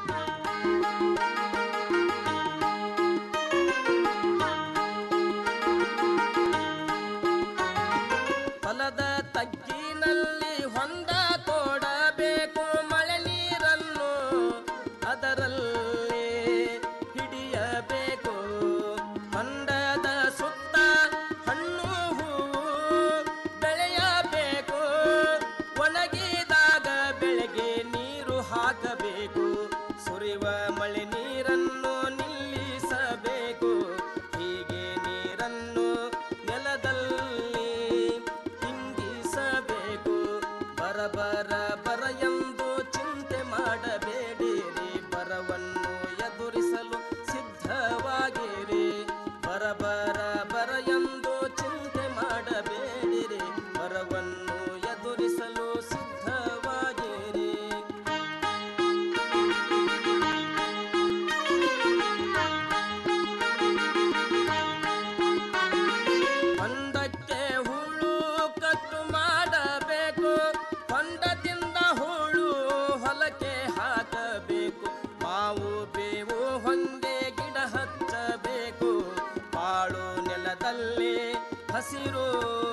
ಹೊಲದ ತಗ್ಗಿನಲ್ಲಿ ಹೊಂದ ತೋಡಬೇಕು ಮಳೆ ನೀರನ್ನು ಅದರಲ್ಲಿ ಹಿಡಿಯಬೇಕು ಹೊಂಡದ ಸುತ್ತ ಹಣ್ಣು ಹೂವು ಬೆಳೆಯಬೇಕು ಒಣಗಿದಾಗ ಬೆಳೆಗೆ ನೀರು ಹಾಕಬೇಕು ಸುರಿವ ಮಳೆ ನೀರನ್ನು ನಿಲ್ಲಿಸಬೇಕು ಹೀಗೆ ನೀರನ್ನು ನೆಲದಲ್ಲಿ ಇಂಗಿಸಬೇಕು ಬರ ಬರ ಬರ ಎಂದು ಚಿಂತೆ ಮಾಡಬೇಡಿರಿ ಬರವನ್ನು ಎದುರಿಸಲು ಸಿದ್ಧವಾಗಿರಿ ಬರ ಬರ ಬರ ಎಂದು ಚಿಂತೆ ಮಾಡಬೇಡಿರಿ ಬರವನ್ನು ಎದುರಿಸಲು ಸಿದ್ಧವಾಗಿರಿ ಹೊಂಡಕ್ಕೆ ಹುಳು ಕಟ್ಟು ಮಾಡಬೇಕು ಹೊಂಡದಿಂದ ಹುಳು ಹೊಲಕ್ಕೆ ಹಾಕಬೇಕು ಮಾವು ಬೇವು ಹೊಂಗೆ ಗಿಡ ಹಚ್ಚಬೇಕು ಬಾಳು ನೆಲದಲ್ಲಿ ಹಸಿರು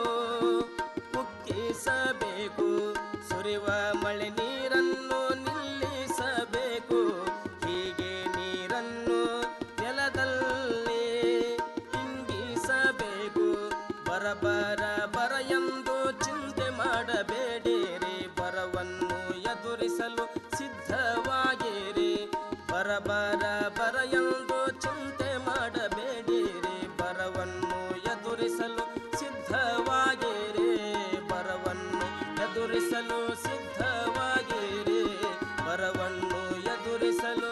ಕುಕ್ಕಿಸಬೇಕು ಸುರಿವ ಮಳೆ ನೀರನ್ನು ನಿಲ್ಲಿಸಬೇಕು ಹೀಗೆ ನೀರನ್ನು ನೆಲದಲ್ಲಿ ಇಂಗಿಸಬೇಕು ಬರ ಬರ ಬರ ಎಂದು ಚಿಂತೆ ಮಾಡಬೇಡಿರಿ ಬರವನ್ನು ಎದುರಿಸಲು ಸಿದ್ಧವಾಗಿರಿ ಬರ ಬರ ಬರ ಎಂದು ಚಿಂತೆ ಮಾಡಬೇಡಿರಿ ಬರವನ್ನು ಎದುರಿಸಲು ಸಿದ್ಧವಾಗಿರಿ ಬರವನ್ನು ಎದುರಿಸಲು ಸಿದ್ಧವಾಗಿರಿ ಬರವನ್ನು ಎದುರಿಸಲು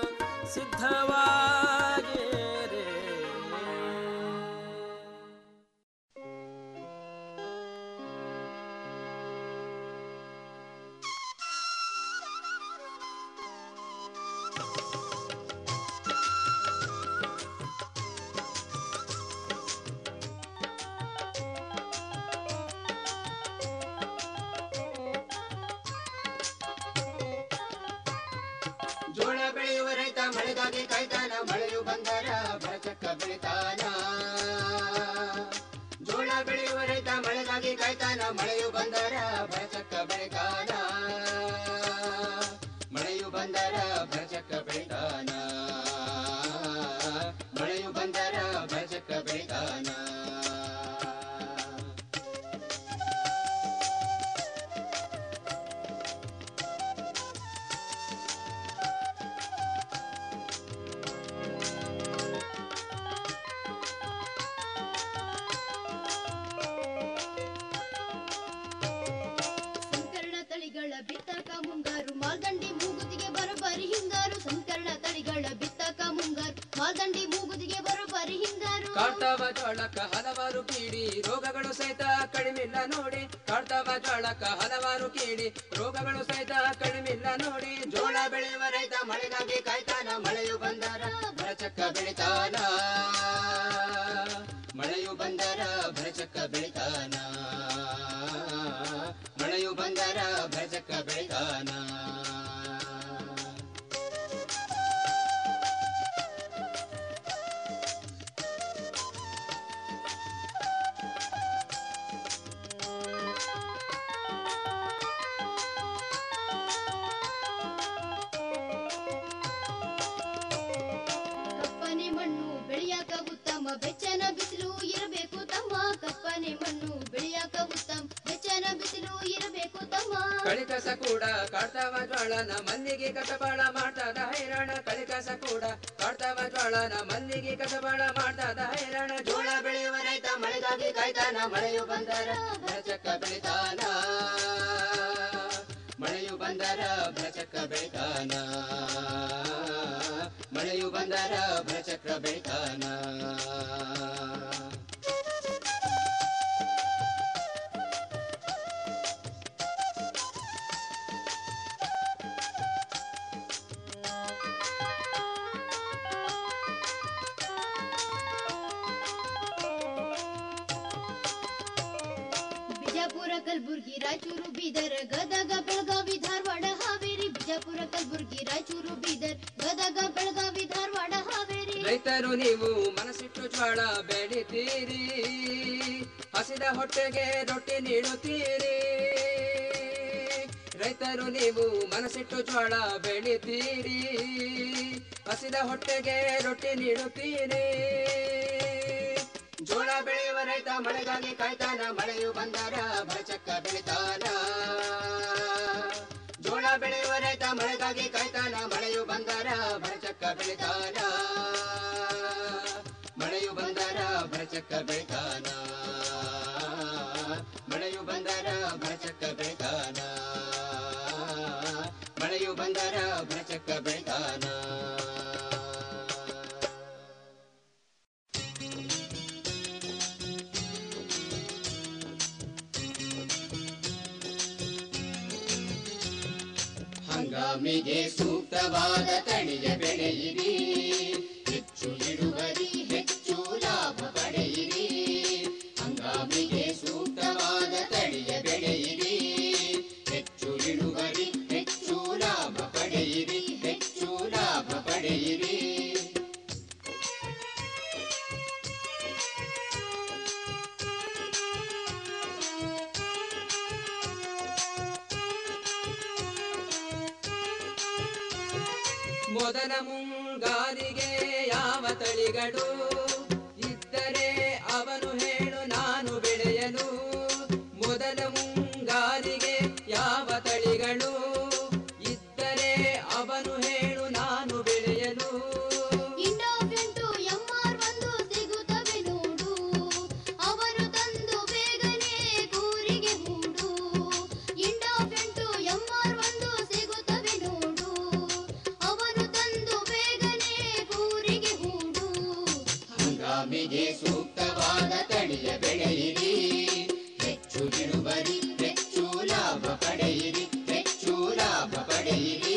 ಸಿದ್ಧವಾಗಿರಿ ಜೋಳ ಬೆಳೆಯುವ ರೈತ ಮಳೆಗಾಗಿ ಕಾಯ್ತಾನ ಮಳೆಯು ಬಂದರ ಬರಚಕ್ಕ ಬೆಳಿತಾನ ಜೋಳ ಬೆಳೆಯುವ ರೈತ ಮಳೆಗಾಗಿ ಕಾಯ್ತಾನ ಮಳೆಯು ಬಂದರ ಬರಚಕ್ಕ ಬೆಳಿತಾನ ಮಳೆಯು ಬಂದರ ಬರಚಕ್ಕ ಬೆಳಿತಾನ ಮಳೆಯು ಬಂದರ ಬರಚಕ್ಕ ಬೆಳಿತಾನ ಸಂಕರಣ ತಳಿಗಳ ಬಿತ್ತಕ ಮುಂಗಾರು ಮಾಲ್ದಂಡಿ ಮೂಗುತಿಗೆ ಬರೋಬ್ಬರಿ ಹಿಂಗಾರು ಸಂಕರಣ ತಳಿಗಳ ಬಿತ್ತಕ ಮುಂಗಾರು ಮಾಲ್ದಂಡಿ ಮೂಗುತಿಗೆ ಬರೋಬ್ಬರಿ ಹಿಂಗಾರು ಕಾಡ್ತಾವ ಜೋಳಕ್ಕ ಹಲವಾರು ಕೀಡಿ ರೋಗಗಳು ಸಹಿತ ಕಡಿಮಿಲ್ಲ ನೋಡಿ ಕಾಡ್ತಾವ ಜೋಳಕ್ಕ ಹಲವಾರು ಕೀಡಿ ರೋಗಗಳು ಸಹಿತ ಕಡಿಮೆ ಇಲ್ಲ ನೋಡಿ ಜೋಳ ಬೆಳೆಯುವ ರೈತ ಮಳೆಗಾಗಿ ಕಾಯ್ತಾನ ಮಳೆಯು ಬಂದರ ಭರಚಕ್ಕ ಬೆಳಿತಾನ ಮಳೆಯು ಬಂದರ ಭರಚಕ್ಕ ಬೆಳಿತಾನ ಮಳೆಯು ಬಂದರ ಭರಚಕ್ಕ ಬೆಳಿತಾನ ಕಪ್ಪನೆ ಮಣ್ಣು ಬೆಳೆಯಾಕ ಉತ್ತಮ ಬೆಚ್ಚನ ಬಿಸಿಲು ಇರಬೇಕು ತಮ್ಮ ಕಪ್ಪನೆ ಮಣ್ಣು ಬೆಳೆಯಾಕ ಉತ್ತಮ ಬೆಚ್ಚನ ಬಿಸಿಲು ಇರಬೇಕು ತಮ್ಮ ಕಳಿಕಸ ಕೂಡ ಕಾಡ್ತಾವ ಜ್ವಾಳನ ಮಲ್ಲಿಗೆ ಕಸಬಾಳ ಮಾಡ್ತಾದ ಹೈರಾಣ ಕಳಿಕಸ ಕೂಡ ಕಾಡ್ತಾವ ಜ್ವಾಳನ ಮಲ್ಲಿಗೆ ಕಸಬಾಳ ಮಾಡ್ತಾದ ಹೈರಾಣ ಜೋಳ ಬೆಳೆಯುವ ರೈತ ಮಳೆಗಾಗಿ ಕಾಯ್ತಾನ ಮಳೆಯು ಬಂದರ ಭರಚಕ್ಕ ಬೆಳಿತಾನ ಮಳೆಯು ಬಂದರ ಭರಚಕ್ಕ ಬೆಳಿತಾನ ಮಳೆಯು ಬಂದರ ಭರಚಕ್ರ ಬೆಳಿತಾನ ಬಿಜಾಪುರ ಕಲಬುರ್ಗಿ ರಾಯಚೂರು ಬೀದರ್ ಗದಗ ಬೆಳಗಾವಿ ಧಾರವಾಡ ಹಾವೇರಿ ಬಿಜಾಪುರ ಕಲಬುರ್ಗಿ ರಾಯಚೂರು ಬೀದರ್ ಗದಗ ಬೆಳಗಾವಿ ಧಾರವಾಡ ಹಾವೇರಿ ರೈತರು ನೀವು ಮನಸ್ಸಿಟ್ಟು ಜ್ವಾಳ ಬೆಳಿತೀರಿ ಹಸಿದ ಹೊಟ್ಟೆಗೆ ರೊಟ್ಟಿ ನೀಡುತ್ತೀರಿ ರೈತರು ನೀವು ಮನಸ್ಸಿಟ್ಟು ಜ್ವಾಳ ಬೆಳಿತೀರಿ ಹಸಿದ ಹೊಟ್ಟೆಗೆ ರೊಟ್ಟಿ ನೀಡುತ್ತೀರಿ ಜೋಳ ಬೆಳೆಯುವ ರೈತ ಮಳೆಗಾಗಿ ಕಾಯ್ತಾನ ಮಳೆಯು ಬಂದರ ಭರಚಕ್ಕ ಬೆಳಿತಾನ ಜೋಳ ಬೆಳೆಯುವ ರೈತ ಮಳೆಗಾಗಿ ಕಾಯ್ತಾನ ಮಳೆಯು ಬಂದರ ಭರಚಕ್ಕ ಬೆಳಿತಾನ ಮಳೆಯು ಬಂದರ ಭರಚಕ್ಕ ಬೆಳಿತಾನ ಮಳೆಯು ಬಂದರ ಭರಚಕ್ಕ ಬೆಳಿತಾನ ಮಳೆಯು ಬಂದರ ಭರಚಕ್ಕ ಬೆಳಿತಾನ ಹಂಗಾಮಿಗೆ ಸೂಕ್ತವಾದ ತಳಿಯ ಬೆಳೆಯಿರಿ ಹೆಚ್ಚು ಇಳುವರಿ ಹೆಚ್ಚು ಲಾಭ ಪಡೆಯಿರಿ ಹಂಗಾಮಿಗೆ ಸೂಕ್ತವಾದ ತಳಿಯ ಬೆಳೆಯಿರಿ ಹೆಚ್ಚು ಇಳುವರಿ ಹೆಚ್ಚು ಲಾಭ ಪಡೆಯಿರಿ ಹೆಚ್ಚು ಲಾಭ ಪಡೆಯಿರಿ ಮೊದಲ ಮುಂಗಾರಿಗೆ ಯಾವ ತಳಿಗಳು ಇದ್ದರೆ ಅವನು ಹೇಳು ನಾನು ಬೆಳೆಯಲು ಮೊದಲ ಮುಂಗಾರಿಗೆ ಯಾವ ತಳಿಗಳು ಇದ್ದರೆ ಅವನು ಹೇಳು ನಾನು ಬೆಳೆಯಲು ಇಂಡೋಫೆಂಟು ಎಂಆರ್ ಒಂದು ಸಿಗುತ್ತವೆ ನೋಡು ಅವರು ತಂದು ಬೇಗನೆ ಕೂರಿಗೆ ಹೂಡು ಇಂಡೋಫೆಂಟು ಎಂಆರ್ ಒಂದು ಸಿಗುತ್ತವೆ ನೋಡು ಅವನು ತಂದು ಬೇಗನೆ ಕೂರಿಗೆ ಹೂಡು ಹಂಗಾಮಿಗೆ ಸೂಕ್ತವಾದ ತಳಿಯ ಬೆಳೆಯಿರಿ ಹೆಚ್ಚು ಇಳುವರಿ ಹೆಚ್ಚು ಲಾಭ ಪಡೆಯಿರಿ ಹೆಚ್ಚು ಲಾಭ ಪಡೆಯಿರಿ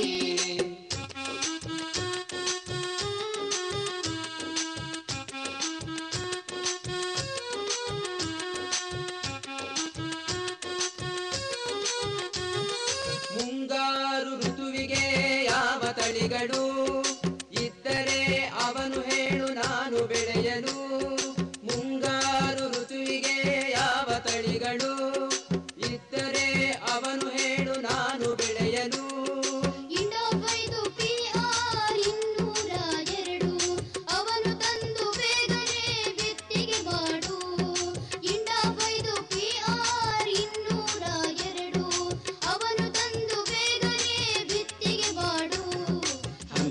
ಮುಂಗಾರು ಋತುವಿಗೆ ಯಾವ ತಳಿಗಳು ಇದ್ದರೆ ಅವನು ಹೇಳು ನಾನು ಬೆಳೆಯಲು ಮುಂಗಾರು ಋತುವಿಗೆ ಯಾವ ತಳಿಗಳು ಇದ್ದರೆ ಅವನು ಹೇಳು ನಾನು ಬೆಳೆಯಲು ಇಂಡೋಫೈದು ಪಿಆರ್ ಇನ್ನೂರ ಎರಡು ಅವನು ತಂದು ಬೇಗನೆ ಬಿತ್ತಿಗೆ ಮಾಡು ಇಂಡೋಫೈದು ಪಿಆರ್ ಇನ್ನೂರ ಎರಡು ಅವನು ತಂದು ಬೇಗನೆ ಬಿತ್ತಿಗೆ ಮಾಡು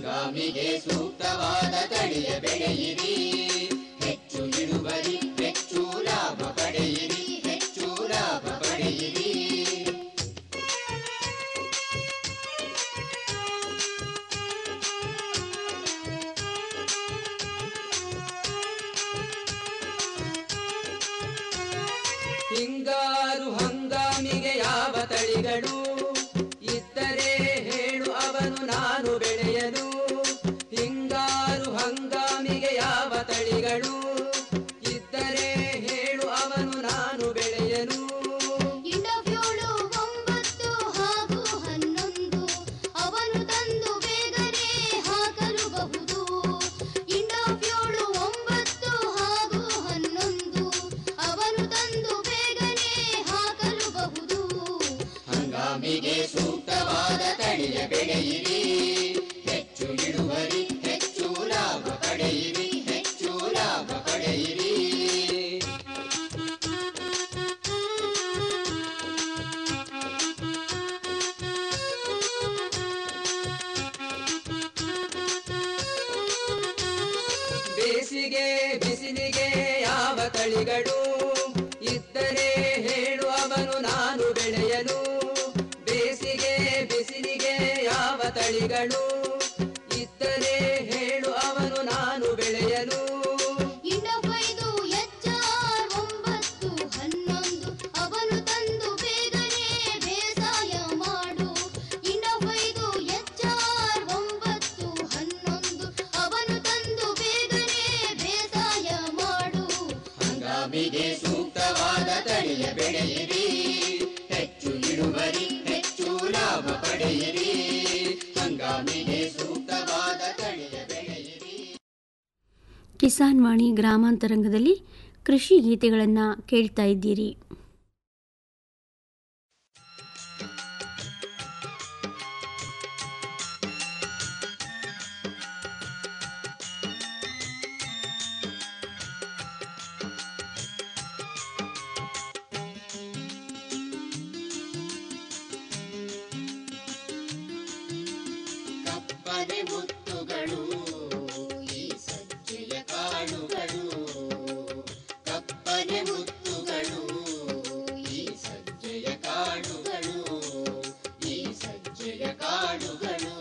ಬೆಳೆಯಿರಿ ಹೆಚ್ಚು ಇಳುವರಿ ಹೆಚ್ಚು ಲಾಭ ಪಡೆಯಿರಿ ಹೆಚ್ಚು ಲಾಭ ಪಡೆಯಿರಿ ಬೇಸಿಗೆ ಬಿಸಿಲಿಗೆ ಯಾವ ತಳಿಗಳು ಇದ್ದರೆ ಹೇಳು ಅವನು ನಾನು ಬೆಳೆಯಲು ಬೇಸಿಗೆ ಬಿಸಿಲಿಗೆ ಯಾವ ತಳಿಗಳು ಇದ್ದರೆ ಹೇಳು ಅವನು ನಾನು ಬೆಳೆಯಲು ಇನ್ನೊಬ್ಬೈದು ಎಚ್ಚಾರ್ ಒಂಬತ್ತು ಹನ್ನೊಂದು ಅವನು ತಂದು ಬೇಗನೆ ಬೇಸಾಯ ಮಾಡು ಇನ್ನೊಬ್ಬೈದು ಎಚ್ಚಾರ್ ಒಂಬತ್ತು ಹನ್ನೊಂದು ಅವನು ತಂದು ಬೇಗನೆ ಬೇಸಾಯ ಮಾಡು ಹಂಗಾಮಿಗೆ ಸೂಕ್ತವಾದ ತಳಿಯ ಬೆಳೆಯಿರಿ ಹೆಚ್ಚು ಇಳುವರಿ ಹೆಚ್ಚು ಲಾಭ ಪಡೆಯಿರಿ ಹಂಗಾಮಿಗೆ ಸೂಕ್ತವಾದ ತಳಿಯ ಬೆಳೆಯಿರಿ ಕಿಸಾನ್ ವಾಣಿ ಗ್ರಾಮಾಂತರಂಗದಲ್ಲಿ ಕೃಷಿ ಗೀತೆಗಳನ್ನು ಕೇಳ್ತಾ ಇದ್ದೀರಿ ಕಪ್ಪನೆ ಮುತ್ತುಗಳು ಈ ಸಜ್ಜೆಯ ಕಾಳುಗಳು ಕಪ್ಪನೆ ಮುತ್ತುಗಳು ಈ ಸಜ್ಜೆಯ ಕಾಳುಗಳು ಈ ಸಜ್ಜೆಯ ಕಾಳುಗಳು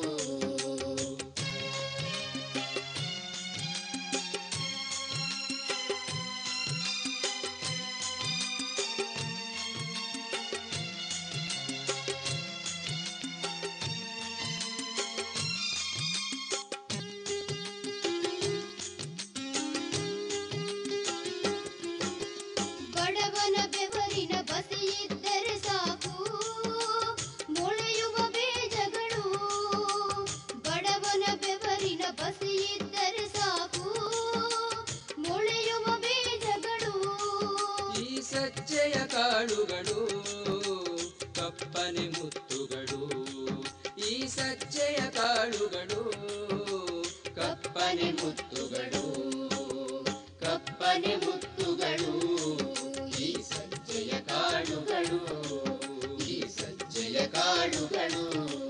ಬಡವನ ಬೆವರಿನ ಬಸಿಯಿದ್ದರೆ ಸಾಕು ಮೊಳೆಯುವ ಬೀಜಗಳು ಬಡವನ ಬೆವರಿನ ಬಸಿಯಿದ್ದರೆ ಸಾಕು ಮೊಳೆಯುವ ಬೀಜಗಳು ಈ ಸಜ್ಜೆಯ ಕಾಳುಗಳು ಕಪ್ಪನೆ ಮುತ್ತುಗಳು ಈ ಸಜ್ಜೆಯ ಕಾಳುಗಳು ಕಪ್ಪನೆ ಮುತ್ತುಗಳು ಕಪ್ಪನೆ ಮುತ್ತುಗಳು ಈ ಸಜ್ಜೆಯ ಕಾಳುಗಳು ಈ ಸಜ್ಜೆಯ ಕಾಳುಗಳು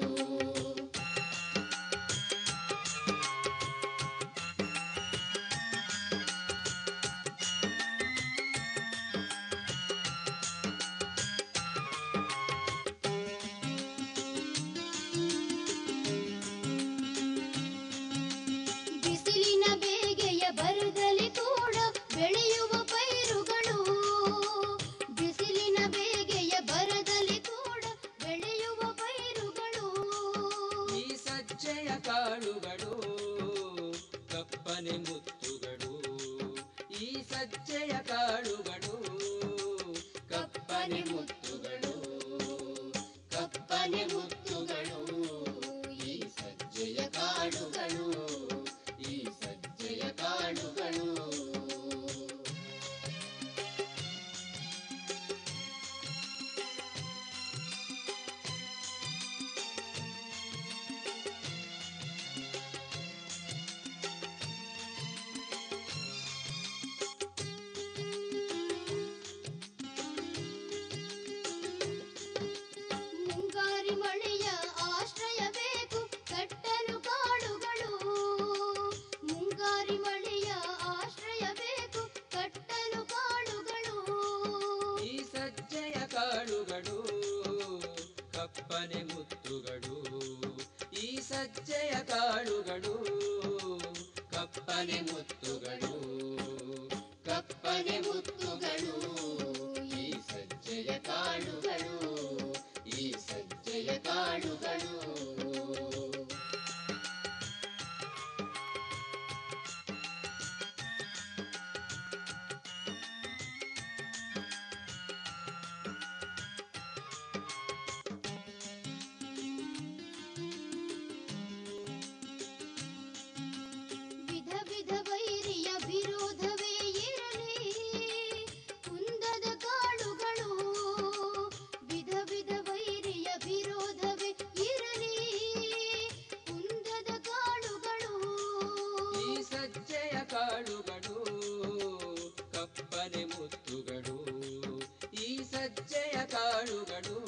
ಬಿಸಿಲಿನ ಬೇಗೆಯ ಬರದಲ್ಲಿ ಕೂಡ ಬೆಳೆಯುವ ಪೈರುಗಳು ಬಿಸಿಲಿನ ಬೇಗೆಯ ಬರದಲ್ಲಿ ಕೂಡ ಬೆಳೆಯುವ ಪೈರುಗಳು ಈ ಸಜ್ಜೆಯ ಕಾಳುಗಳು ಕಪ್ಪನೆ ಮುತ್ತುಗಳು ಈ ಸಜ್ಜೆಯ ಕಾಳುಗಳು ಕಪ್ಪನೆ ಮುತ್ತುಗಳು ಕಪ್ಪನೆ ಮುತ್ತುಗಳು ಈ ಸಜ್ಜೆಯ ಕಾಳುಗಳು ಈ ಸಜ್ಜೆಯ ಕಾಳುಗಳು ಮುಂಗಾರಿ ಮಳೆಯ ಆಶ್ರಯ ಬೇಕು ಕಟ್ಟಲು ಕಾಡುಗಳು ಮುಂಗಾರಿ ಮಳೆಯ ಆಶ್ರಯ ಬೇಕು ಕಟ್ಟಲು ಕಾಡುಗಳು ಈ ಸಜ್ಜೆಯ ಕಾಳುಗಳು ಕಪ್ಪನೆ ಮುತ್ತುಗಳು ಈ ಸಜ್ಜೆಯ ಕಾಳುಗಳು ಕಪ್ಪನೆ ಮುತ್ತುಗಳು ಕಪ್ಪನೆ ಮುತ್ತುಗಳು ಈ ಸಜ್ಜೆಯ ಕಾಳುಗಳು ಈ ಸಜ್ಜೆಯ ಕಾಳುಗಳು ವಿಧ ವಿಧ ವೈರಿಯ ವಿರೋಧವೇ ಇರಲಿ ಕಾಳುಗಳು